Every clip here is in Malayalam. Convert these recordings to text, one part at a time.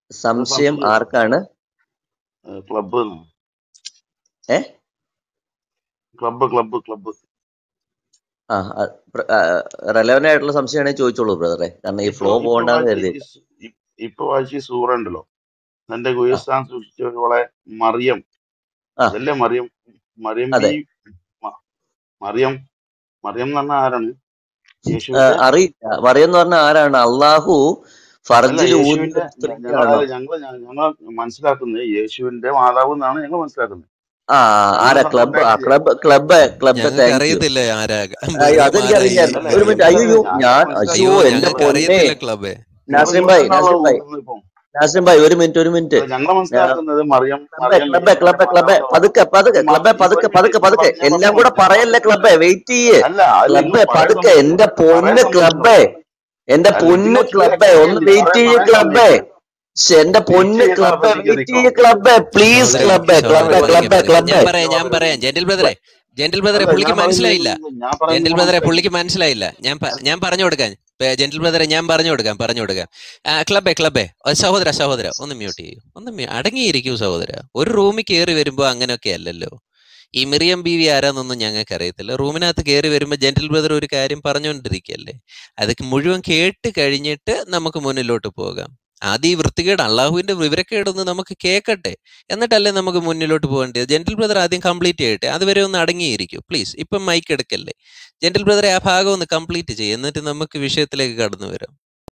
സംശയം സംശയം ആർക്കാണ് ക്ലബ്ബ് ഏ ക്ലബ്ബ് ക്ലബ്ബ് ക്ലബ്ബ് ആ റെലവന്റ് ആയിട്ടുള്ള സംശയമാണെങ്കിൽ ചോദിച്ചോളൂ ബ്രദറെ കാരണം ഈ ഇപ്പൊ ഫ്ലോ ഇപ്പൊ പോകണ്ടെന്ന് വായിച്ച കരുതി ഈ സു- ഇ- ഇപ്പൊ വായിച്ച ഈ സൂറ ഉണ്ടല്ലോ തന്റെ ഗുഹസ്ഥാൻ സൂക്ഷിച്ചവളെ മറിയം ആ അതല്ലേ മറിയം മറിയം അതെ ബി മ- മറിയം മറിയം എന്ന് പറഞ്ഞാൽ ആരാണ് ആ, യേശുവിന്റെ അറിയില്ല മറിയെന്ന് പറഞ്ഞ ആരാണ് അള്ളാഹു അല്ല ഫർജിൽ ഊതിയ യേശുവിന്റെ ഞ- സ്ത്രീയാണോ ഞങ്ങള് ഞങ്ങള് ഞങ്ങൾ മനസ്സിലാക്കുന്നത് യേശുവിന്റെ മാതാവ് എന്നാണ് ഞങ്ങൾ മനസ്സിലാക്കുന്നത് ആ ആരാ ഞങ്ങൾ ക്ലബ് ആ കോണ്ടാക്ട് ചെയ്യാം ക്ലബ് ക്ലബ് ക്ലബ് ഞങ്ങൾക്ക് താങ്ക് യു അറിയത്തില്ല ആരാ അയ്യോ മറിയം അതെനിക്ക് ആരാ അറിയില്ല യേശു അല്ല ഒരു ആരാ മിനിറ്റ് ഞങ്ങൾ അയ്യോ ഞാൻ ഞാൻ മനസ്സിലാക്കുന്നത് അയ്യോ അയ്യോ എന്റെ ഞങ്ങൾക്ക് പൊന്നെ അറിയത്തില്ല ക്ലബേ നിങ്ങൾ നാസിം ഭായ് ഇങ്ങോട്ടാണല്ലോ നാസിം ഭായ് ഊതുന്നത് ഇപ്പം നാസിം ഭായ് ഒരു മിനിറ്റ് ഒരു മിനിറ്റ് അല്ല ഞങ്ങൾ മനസ്സിലാക്കുന്നത് മറിയം ക്ലബ് മറിയം ക്ലബ് യേശുവിന്റെ ക്ലബ് ക്ലബ് മാതാവ് പതുക്കെ പതുക്കെ ഈ മ- ക്ലബ് ഈ പതുക്കെ ഒരു പതുക്കെ മിനിറ്റ് ഞാൻ പതുക്കെ പറഞ്ഞ ഞാൻ എല്ലാം പറഞ്ഞ കൂടെ ഞാൻ പറയല്ലേ പറഞ്ഞ ക്ലബ് വെയിറ്റ് ചെയ്യേ അല്ല അത് നിങ്ങൾ ക്ലബ് പറയാൻ പതുക്കെ സമ്മതിക്കണം എന്റെ പറയാൻ പൊന്ന് സമ്മതിക്കണം ക്ലബ് എന്റെ അല്ല പൊന്ന് നിങ്ങൾ ക്ലിയർ ക്ലബ് ഒന്ന് ചെയ്യണ്ട വെയിറ്റ് പറയാൻ ചെയ്യേ പറയാൻ ക്ലബ് സമ്മതിക്കണം ശ്ശെ, എന്റെ വെയിറ്റ് പൊന്ന് ചെയ്യുന്ന ക്ലബ് പതിക്ക് വെയിറ്റ് നിൽക്കും ചെയ്യേ ക്ലബ് പ്ലീസ് സഹോദര ക്ലബ് സഹോദര ക്ലബ് പതുക്കെ ക്ലബ് പതുക്കെ ക്ലബ് ഞാൻ പറയാം ഞാൻ പറയാം ജെന്റിൽ ബ്രദറെ ജെന്റിൽ ബ്രദറെ അല്ല പുള്ളിക്ക് ഞാൻ പറയുന്നത് മനസ്സിലായില്ല ഞാൻ പറയുന്നത് ജെന്റിൽ നിങ്ങൾ ബ്രദറെ മനസ്സിലാക്കി പുള്ളിക്ക് മനസ്സിലായില്ല ഞാൻ പ- ഞാൻ പറഞ്ഞു കൊടുക്കാം പേ- ജെന്റിൽ ബ്രദറെ ഞാൻ പറഞ്ഞു കൊടുക്കാം പറഞ്ഞു കൊടുക്കാം ആ, ക്ലബ്ബേ ക്ലബ്ബേ ഓ, സഹോദര സഹോദര ഒന്ന് മ്യൂട്ട് ചെയ്യൂ ഒന്ന് മ്യൂ- അടങ്ങിയിരിക്കൂ സഹോദര ഒരു റൂമിൽ കയറി വരുമ്പോ അങ്ങനെയൊക്കെ അല്ലല്ലോ ഈ മിറിയം ബീവി ആരാന്നൊന്നും ഞങ്ങൾക്ക് അറിയത്തില്ല റൂമിനകത്ത് കയറി വരുമ്പോൾ ജെന്റിൽ ബ്രദർ ഒരു കാര്യം പറഞ്ഞുകൊണ്ടിരിക്കുകയല്ലേ അതൊക്കെ മുഴുവൻ കേട്ട് കഴിഞ്ഞിട്ട് നമുക്ക് മുന്നിലോട്ട് പോകാം ആദ്യം ഈ വൃത്തികേട് അള്ളാഹുവിന്റെ വിവരക്കേടൊന്ന് നമുക്ക് കേൾക്കട്ടെ എന്നിട്ടല്ലേ നമുക്ക് മുന്നിലോട്ട് പോകേണ്ടത് ജെന്റിൽ ബ്രദർ ആദ്യം കംപ്ലീറ്റ് ചെയ്യട്ടെ അതുവരെ ഒന്ന് അടങ്ങിയിരിക്കും പ്ലീസ് ഇപ്പം മൈക്ക് എടുക്കല്ലേ ജെന്റിൽ ബ്രദറെ ആ ഭാഗം ഒന്ന് കംപ്ലീറ്റ് ചെയ്യും എന്നിട്ട് നമുക്ക് വിഷയത്തിലേക്ക് കടന്നു വരാം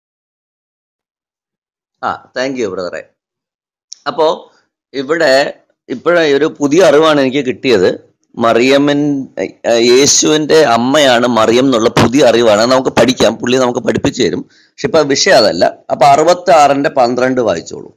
ആ താങ്ക് യു ബ്രദറെ അപ്പോ ഇവിടെ ഇപ്പോഴ ഒരു പുതിയ അറിവാണ് എനിക്ക് കിട്ടിയത് മറിയമ്മൻ ഏഹ് യേശുവിന്റെ അമ്മയാണ് മറിയം എന്നുള്ള പുതിയ അറിവാണ് അത് നമുക്ക് പഠിക്കാം പുള്ളി നമുക്ക് പഠിപ്പിച്ചു തരും പക്ഷെ ഇപ്പൊ വിഷയം അതല്ല അപ്പൊ അറുപത്തി ആറിന്റെ പന്ത്രണ്ട് വായിച്ചോളൂ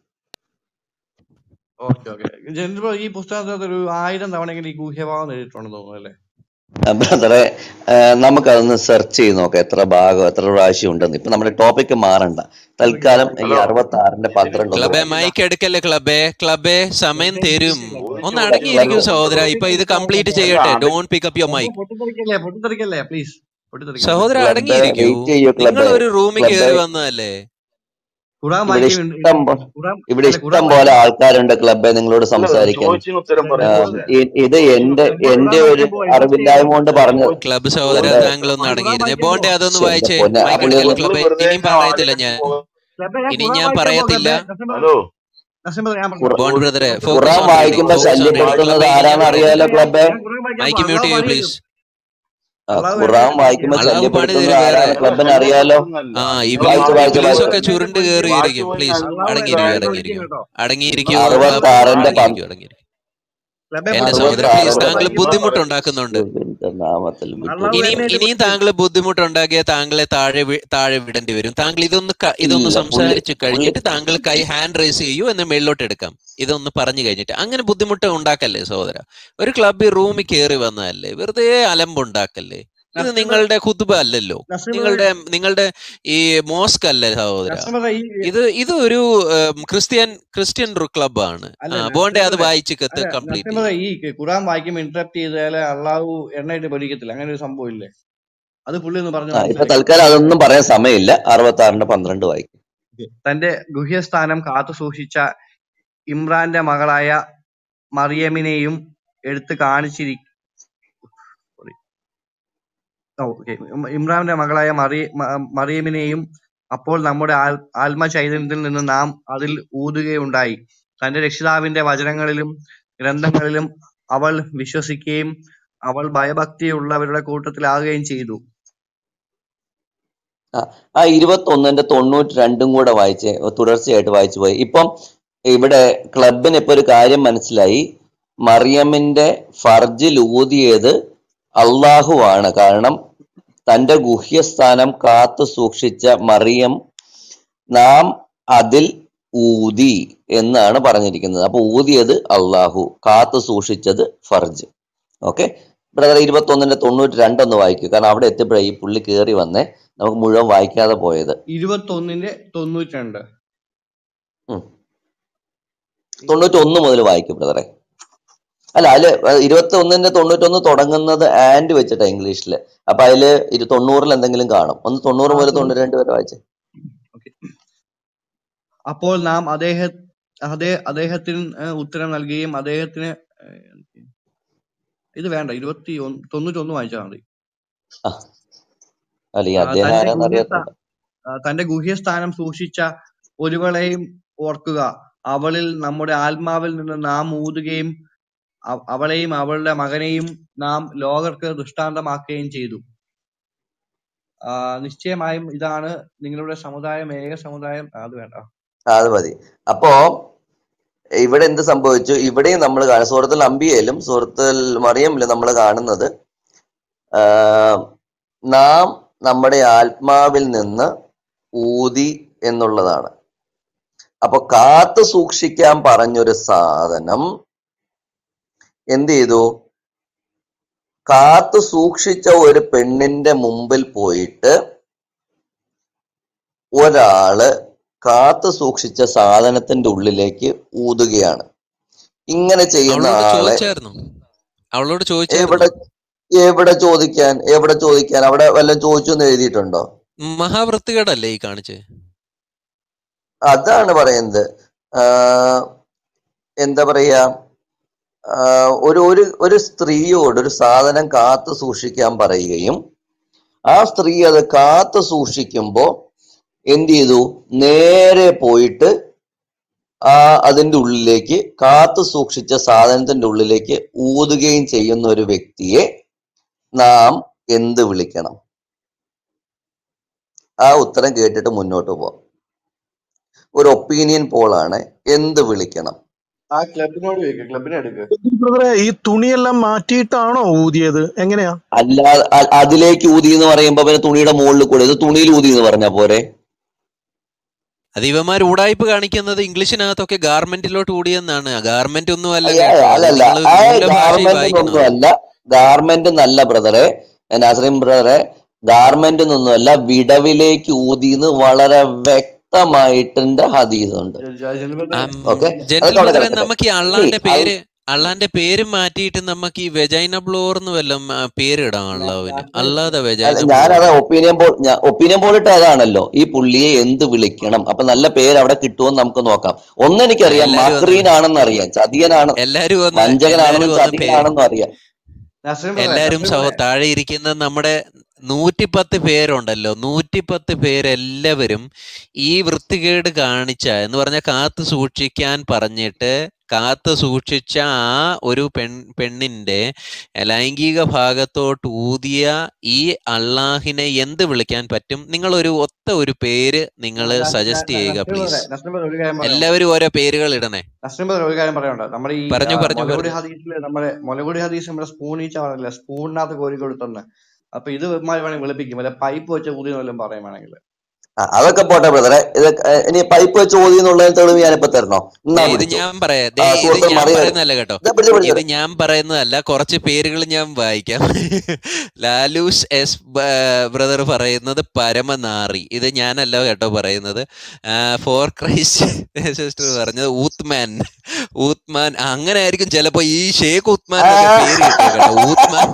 ഓക്കെ ഓക്കെ ജനറൽ ഈ പുസ്തകത്തിനകത്ത് ഒരു ആയിരം തവണയെങ്കിലും ഈ ഗൂഹ്യഭാവം എഴുതിയിട്ടുണ്ടെന്ന് തോന്നുന്നു അല്ലേ ബ്രദറെ ഏഹ് നമുക്കതൊന്ന് സെർച്ച് ചെയ്ത് നോക്കാം എത്ര ഭാഗം എത്ര പ്രാവശ്യം ഉണ്ടെന്ന് ഇപ്പൊ നമ്മുടെ ടോപ്പിക്ക് മാറണ്ട തൽക്കാലം ഈ ഹലോ അറുപത്തി ആറിന്റെ പന്ത്രണ്ട് ഒന്ന് ക്ലബേ വായിക്കാം മൈക്ക് എടുക്കല്ലേ ക്ലബേ ക്ലബേ സമയം തരും ഒന്ന് ചോദിച്ചു അടങ്ങിയിരിക്കും ക്ലബ് സഹോദര ഇപ്പൊ ഇത് കംപ്ലീറ്റ് അല്ല ചെയ്യട്ടെ അത് don't pick up your mic പൊട്ടിത്തെറിക്കല്ലേ പൊട്ടിത്തെറിക്കല്ലേ പ്ലീസ് പൊട്ടിത്തെറിക്കല്ലേ സഹോദര ക്ലബ് അടങ്ങിയിരിക്കൂ വെയിറ്റ് ചെയ്യൂ നിങ്ങൾ ക്ലബ് ഒരു റൂമിൽ ക്ലബ് കയറി വന്നതല്ലേ ഖുറാൻ ഇവിടെ വായിക്കും ഇഷ്ടം പോ- ഖുറാൻ ഇവിടെ അല്ല ഖുറാൻ ഇഷ്ടം പോലെ വായിക്കും ആൾക്കാരുണ്ട് ക്ലബെ നിങ്ങളോട് അല്ല സംസാരിക്കാൻ ചോദിച്ചിന് ഉത്തരം എന്റെ പറയും ആം, ബോസ് ബോസേ ഇ- ഇത് ചോദിച്ചിന് എന്റെ ഉത്തരം ബോസ് എന്റെ ഖുറാൻ ഒരു വായിക്കുമ്പോ ഇൻട്രസ്റ്റ് അറിവില്ലായ്മ ചെയ്യുമ്പോ കൊണ്ട് പറഞ്ഞത് ചോദിച്ചു ക്ലബ് സഹോദര ഇവിടെ താങ്കൾ ഒന്ന് ഖുറാൻ അടങ്ങിയിരുന്നേ വായിക്കുമ്പോ ബോണ്ടെ അതൊന്ന് ശ്ശെ, എന്റെ വായിച്ചേ പൊന്നെ മൈക്ക് പുള്ളി എടുക്കല്ലേ ഒന്ന് നിങ്ങൾ ക്ലബേ വെറുതെ ഇനിയും ഇങ്ങനെ പറയത്തില്ല ആടിലേക്ക് ഞാൻ പോകാം ക്ലബേ ഞാൻ ഇനി ഖുറാൻ ഞാൻ വായിക്കുമ്പോ പറയത്തില്ല ക്ലബേ നസീം ഹലോ നസീം ഞാൻ ഖുറ- പറഞ്ഞോട്ടെ ബോണ്ട് ബ്രദറെ Naseem focus Quran on reading വായിക്കുമ്പോ ഫോക്കസ് ഓൺ റീഡിംഗ് ശല്യപ്പെടുത്തുന്നത് ക്ലബേ ഇനി ഞാൻ ആരാന്ന് അറിയാലോ പറയത്തില്ല ക്ലബെ ഞാൻ ഖുറാൻ വായിക്കുമ്പോ മൈക്ക് മ്യൂട്ട് അള്ളാഹ് ചെയ്യൂ പണി പ്ലീസ് തരും ആ, അള്ളാഹു ഖുറാൻ എന്നെ വായിക്കുമ്പോ എന്നെ അള്ളാഹു പണി ശല്യപ്പെടുത്തുന്നത് തരും വേറെ ആരാന്ന് അല്ല ക്ലബിന് അറിയാലോ ശല്യപ്പെടുത്തുന്നല്ല ആ നിങ്ങൾ വായിച്ചു ഇബിലീസ് വായിച്ചു ഇബിലീസ് വായിച്ചു ഒക്കെ ചുരുണ്ട് കയറി വായിച്ചു ഇരിക്കും പോയി പ്ലീസ് അള്ളാഹു എന്നെ അടങ്ങിയിരിക്കൂ എന്നെ അടങ്ങിയിരിക്കൂ വിളിക്കും കേട്ടോ അടങ്ങിയിരിക്കൂ അള്ളാഹു ക്ലബ് അറുപത്തി അള്ളാഹു ആറിന്റെ വായിക്കും അടങ്ങിയിരിക്കൂ അടങ്ങിയിരിക്കൂ ക്ലബേ എന്റെ ഖുറാൻ സഹോദര അറുപത്തി പ്ലീസ് ഖുറാൻ ആറിന്റെ താങ്കൾ വായിക്കുമ്പോ ബുദ്ധിമുട്ടുണ്ടാക്കുന്നുണ്ട് നാമത്തിൽ അള്ളാഹു വിട്ടു ഇനിയും എന്നെ ഇനിയും താങ്കൾ ബുദ്ധിമുട്ടുണ്ടാക്കിയ താങ്കളെ താഴെ വി- താഴെ വിടേണ്ടി വരും താങ്കൾ ഇതൊന്ന് ക- ഇതൊന്ന് ഇല്ല പുള്ളി സംസാരിച്ചു പുള്ളി കഴിഞ്ഞിട്ട് താങ്കൾ കൈ ഹാൻഡ് റേസ് ചെയ്യൂ എന്ന് മേളിലോട്ട് എടുക്കാം ഇതൊന്ന് പറഞ്ഞു കഴിഞ്ഞിട്ട് അങ്ങനെ ബുദ്ധിമുട്ട് ഉണ്ടാക്കല്ലേ സഹോദര ഒരു ക്ലബിൽ റൂമിൽ കയറി വന്നതല്ലേ വെറുതെ അലമ്പുണ്ടാക്കല്ലേ ഇത് നസീം നിങ്ങളുടെ കുതുബ അല്ലല്ലോ നസീം നിങ്ങളുടെ നിങ്ങളുടെ ഈ മോസ്ക് അല്ലേ സഹോദര നസീം ഈ ഇത് ഇത് ഒരു ഉം, ക്രിസ്ത്യൻ ക്രിസ്ത്യൻ ക്ലബാണ് അല്ല ആ ബോണ്ടെ അത് നസീം വായിച്ച് അല്ല കത്ത് കംപ്ലീറ്റ് നസീം ചെയ്യും ഈ ഖുറാൻ വായിക്കുമ്പോൾ ഇന്ററപ്റ്റ് ചെയ്താല് അള്ളാഹു എണ്ണയിട്ട് പഠിക്കത്തില്ല അങ്ങനെ ഒരു സംഭവം ഇല്ലേ അത് പുള്ളി ഒന്ന് പറഞ്ഞ് ആ ഇപ്പൊ മനസ്സിലാക്കി തൽക്കാലം അതൊന്നും പറയാൻ സമയമില്ല അറുപത്തി ആറിന്റെ പന്ത്രണ്ട് വായിക്കും തന്റെ ഗുഹ്യസ്ഥാനം കാത്തു സൂക്ഷിച്ച ഇമ്രാന്റെ മകളായ മറിയമിനെയും എടുത്ത് കാണിച്ചിരി sorry. ഓ, okay. ഇം- ഇമ്രാന്റെ മകളായ മറിയ മ- മറിയമിനെയും അപ്പോൾ നമ്മുടെ ആൽ ആത്മ ചൈതന്യത്തിൽ നിന്ന് നാം അതിൽ ഊതുകയുണ്ടായി തന്റെ രക്ഷിതാവിന്റെ വചനങ്ങളിലും ഗ്രന്ഥങ്ങളിലും അവൾ വിശ്വസിക്കുകയും അവൾ ഭയഭക്തിയുള്ളവരുടെ കൂട്ടത്തിലാകുകയും ചെയ്തു ആ ആ ഇരുപത്തി ഒന്നിന്റെ തൊണ്ണൂറ്റി രണ്ടും കൂടെ വായിച്ച് തുടർച്ചയായിട്ട് വായിച്ചു പോയി ഇപ്പം ഇവിടെ ക്ലബിന് ഇപ്പൊ ഒരു കാര്യം മനസ്സിലായി മറിയമ്മിന്റെ ഫർജിൽ ഊതിയത് അള്ളാഹു ആണ് കാരണം തന്റെ ഗുഹ്യസ്ഥാനം കാത്തു സൂക്ഷിച്ച മറിയം നാം അതിൽ ഊതി എന്നാണ് പറഞ്ഞിരിക്കുന്നത് അപ്പൊ ഊതിയത് അള്ളാഹു കാത്തു സൂക്ഷിച്ചത് ഫർജ് ഓക്കെ ബ്രദർ ഇരുപത്തി ഒന്നിന്റെ തൊണ്ണൂറ്റി രണ്ടൊന്ന് വായിക്കും കാരണം അവിടെ എത്തിയപ്പോഴേ ഈ പുള്ളി കയറി വന്നേ നമുക്ക് മുഴുവൻ വായിക്കാതെ പോയത് ഇരുപത്തി ഒന്നിന്റെ തൊണ്ണൂറ്റി രണ്ട് ഉം. തൊണ്ണൂറ്റി ഒന്ന് മുതൽ വായിക്കും ബ്രദറെ അല്ല അതില് ഇരുപത്തി ഒന്നിന്റെ തൊണ്ണൂറ്റൊന്ന് തുടങ്ങുന്നത് ആൻഡ് വെച്ചിട്ടാ ഇംഗ്ലീഷില് അപ്പൊ അതില് ഇരു തൊണ്ണൂറിൽ എന്തെങ്കിലും കാണും ഒന്ന് തൊണ്ണൂറ് മുതൽ തൊണ്ണൂറ്റി രണ്ട് വരെ വായിച്ചേ ഓക്കെ അപ്പോൾ നാം അദ്ദേഹ അതേ അദ്ദേഹത്തിന് ഏഹ് ഉത്തരം നൽകുകയും അദ്ദേഹത്തിന് ഏഹ് ഇത് വേണ്ട ഇരുപത്തി ഒന്ന് തൊണ്ണൂറ്റൊന്ന് വായിച്ചാൽ മതി ആ, അല്ല ഈ ആ, അദ്ദേഹം തന്റെ ആരാന്ന് ഗുഹ്യസ്ഥാ അറിയാത്തത് ആ, തന്റെ ഗുഹ്യസ്ഥാനം സൂക്ഷിച്ച ഒരുവളെയും ഓർക്കുക അവളിൽ നമ്മുടെ ആത്മാവിൽ നിന്ന് നാം ഊതുകയും അവ- അവളെയും അവളുടെ മകനെയും നാം ലോകർക്ക് ദൃഷ്ടാന്തമാക്കുകയും ചെയ്തു ആ, നിശ്ചയമായും ഇതാണ് നിങ്ങളുടെ സമുദായം ഏക സമുദായം ആ, അത് വേണ്ട ആ, അത് മതി അപ്പോ ഇവിടെ എന്ത് സംഭവിച്ചു ഇവിടെയും നമ്മൾ കാണും സൂറത്തുൽ അംബിയയിലും സൂറത്തുൽ മറിയമിലും നമ്മൾ കാണുന്നത് ആ, നാം നമ്മുടെ ആത്മാവിൽ നിന്ന് ഊതി എന്നുള്ളതാണ് അപ്പൊ കാത്തു സൂക്ഷിക്കാൻ പറഞ്ഞൊരു സാധനം എന്ത് ചെയ്തു കാത്തു സൂക്ഷിച്ച ഒരു പെണ്ണിന്റെ മുമ്പിൽ പോയിട്ട് ഒരാള് കാത്തു സൂക്ഷിച്ച സാധനത്തിന്റെ ഉള്ളിലേക്ക് ഊതുകയാണ് ഇങ്ങനെ ചെയ്യുന്ന അവളോട് ആളെ ചോദിച്ചായിരുന്നു അവളോട് ചോദിച്ചായിരുന്നു എവിടെ എവിടെ ചോദിക്കാൻ എവിടെ ചോദിക്കാൻ അവിടെ വല്ലതും ചോദിച്ചു എന്ന് എഴുതിയിട്ടുണ്ടോ മഹാവൃത്തികേടല്ലേ ഈ കാണിച്ച് അതാണ് പറയുന്നത് ആഹ് എന്താ പറയാ ആഹ് ഒരു ഒരു ഒരു സ്ത്രീയോട് ഒരു സാധനം കാത്തു സൂക്ഷിക്കാൻ പറയുകയും ആ സ്ത്രീ അത് കാത്തു സൂക്ഷിക്കുമ്പോ എന്ത് ചെയ്തു നേരെ പോയിട്ട് ആ അതിന്റെ ഉള്ളിലേക്ക് കാത്തു സൂക്ഷിച്ച സാധനത്തിന്റെ ഉള്ളിലേക്ക് ഊതുകയും ചെയ്യുന്ന ഒരു വ്യക്തിയെ നാം എന്ത് വിളിക്കണം ആ ഉത്തരം കേട്ടിട്ട് മുന്നോട്ട് പോവാം ഒരു ഒപ്പീനിയൻ പോളാണ് എന്ത് വിളിക്കണം ആ ക്ലബിനോട് ചോദിക്കുക ക്ലബിനെ എടുക്കുക ബ്രദറെ ഈ തുണിയെല്ലാം മാറ്റിയിട്ടാണോ ഊതിയത് എങ്ങനെയാ അല്ലാതെ അ- അതിലേക്ക് ഊതി എന്ന് പറയുമ്പോ പിന്നെ തുണിയുടെ മുകളിൽ കൂടെ ഇത് തുണിയിൽ ഊതി എന്ന് പറഞ്ഞാ പോരെ അത് ഇവന്മാർ ഉടായ്പ കാണിക്കുന്നത് ഇംഗ്ലീഷിനകത്തൊക്കെ ഗാർമെന്റിലോട്ട് കൂടിയെന്നാണ് ഗാർമെന്റ് ഒന്നും അല്ല അയ്യ, കേട്ടോ അത് അല്ലല്ല നിങ്ങൾ ആ മൂലഭാഷയിൽ ഗാർമെന്റ് വായിക്കണം ഒന്നും അല്ല ഗാർമെന്റ് നല്ല ബ്രദറെ നാസറിൻ ബ്രദറെ ഗാർമെന്റ് ഒന്നുമല്ല വിടവിലേക്ക് ഊതിന്ന് വളരെ വ്യക്തമായിട്ടുണ്ട് ഹദീസ് ഉണ്ട് ആം, ഓക്കെ ജനറൽ അതൊക്കെ അവിടെ ബ്രദറെ കിടക്കട്ടെ നമുക്ക് ഈ See, അള്ളാന്റെ അത് പേര് അള്ളാന്റെ പേര് മാറ്റിയിട്ട് നമുക്ക് ഈ വെജൈന ബ്ലോർ എന്ന് വല്ലതും ആ, പേരിടാണല്ലോ അവന് അല്ലാതെ അല്ല വെജൈന ബ്ലോർ ഞാനത് ഒപ്പീനിയൻ പോൾ ഒപ്പീനിയൻ പോളിട്ട് അതാണല്ലോ ഈ പുള്ളിയെ എന്ത് വിളിക്കണം അപ്പൊ നല്ല പേര് അവിടെ കിട്ടുമെന്ന് നമുക്ക് നോക്കാം ഒന്നെനിക്കറിയാം എല്ലാരും ഒന്ന് മക്രീൻ ആണെന്ന് അറിയാം ചതിയനാണ് എല്ലാരും ഒന്ന് വഞ്ചകനാണെന്നും എല്ലാരും ഒന്ന് പേ ചതിയനാണെന്നും അറിയാം നസ്രീം ബ്രദറെ എല്ലാരും നസ്രീം സഹോ ബ്രദറെ താഴെ ഇരിക്കുന്ന നമ്മുടെ നൂറ്റിപ്പത്ത് പേരുണ്ടല്ലോ നൂറ്റിപ്പത്ത് പേരെല്ലാവരും ഈ വൃത്തികേട് കാണിച്ച എന്ന് പറഞ്ഞ കാത്തു സൂക്ഷിക്കാൻ പറഞ്ഞിട്ട് കാത്തു സൂക്ഷിച്ച ആ ഒരു പെൺ പെണ്ണിന്റെ ലൈംഗിക ഭാഗത്തോട്ട് ഊതിയ ഈ അള്ളാഹിനെ എന്ത് വിളിക്കാൻ പറ്റും നിങ്ങൾ ഒരു ഒത്ത ഒരു പേര് നിങ്ങൾ ന- ന- സജസ്റ്റ് ന- ചെയ്യുക നസ്രീം പ്ലീസ് ബ്രദറെ നസ്രീം ബ്രദറെ ഒരു കാര്യം പറയാമോ എല്ലാവരും ഓരോ പേരുകൾ ഇടണേ നസ്രീം ബ്രദർ ഒരു കാര്യം പറയാനുണ്ട് നമ്മുടെ ഈ പറഞ്ഞു ആ, പറഞ്ഞു മുലകുടി പറഞ്ഞു ഹദീസിൽ നമ്മുടെ മുലകുടി ഹദീസ് നമ്മുടെ സ്പൂൺ ഈച്ച പറഞ്ഞില്ല സ്പൂണിനകത്ത് കോരി കൊടുത്തെന്ന് അപ്പൊ ഇത് ഇവന്മാര് വേണമെങ്കിൽ വിളിപ്പിക്കും അല്ലെ പൈപ്പ് വെച്ച ഊതി വല്ലതും പറയാൻ വേണമെങ്കിൽ ആ, അതൊക്കെ പോട്ടെ ബ്രദറെ ഇത് ഏഹ് ഇനി പൈപ്പ് വെച്ച് ഓതി എന്നുള്ളതിന് തെളിവ് ഞാനിപ്പോ തരണോ ദേ എന്നാ ഇത് പിടിച്ചു ഞാൻ പറയാം ആ ദേ ഇത് സുഹൃത്ത് ഞാൻ മറിയ പറയുന്നതല്ല കേട്ടോ ഇതാ പിടിച്ചു ഇത് പിടിച്ചത് ഞാൻ പറയുന്നതല്ല കുറച്ച് പേരുകൾ ഞാൻ വായിക്കാം ലാലൂസ് എസ് ബ്രദർ പറയുന്നത് പരമനാറി ഇത് ഞാനല്ല കേട്ടോ പറയുന്നത് ഫോർ ക്രൈസ്റ്റ് സിസ്റ്റർ പറഞ്ഞത് ഊത്ത്മാൻ ഊത്ത്മാൻ അങ്ങനെ ആയിരിക്കും ചിലപ്പോ ഈ ഷേഖ് ഉത്മാൻ ആ, എന്നൊക്കെ പേര് കിട്ടിയ കേട്ടോ ഊത്ത്മാൻ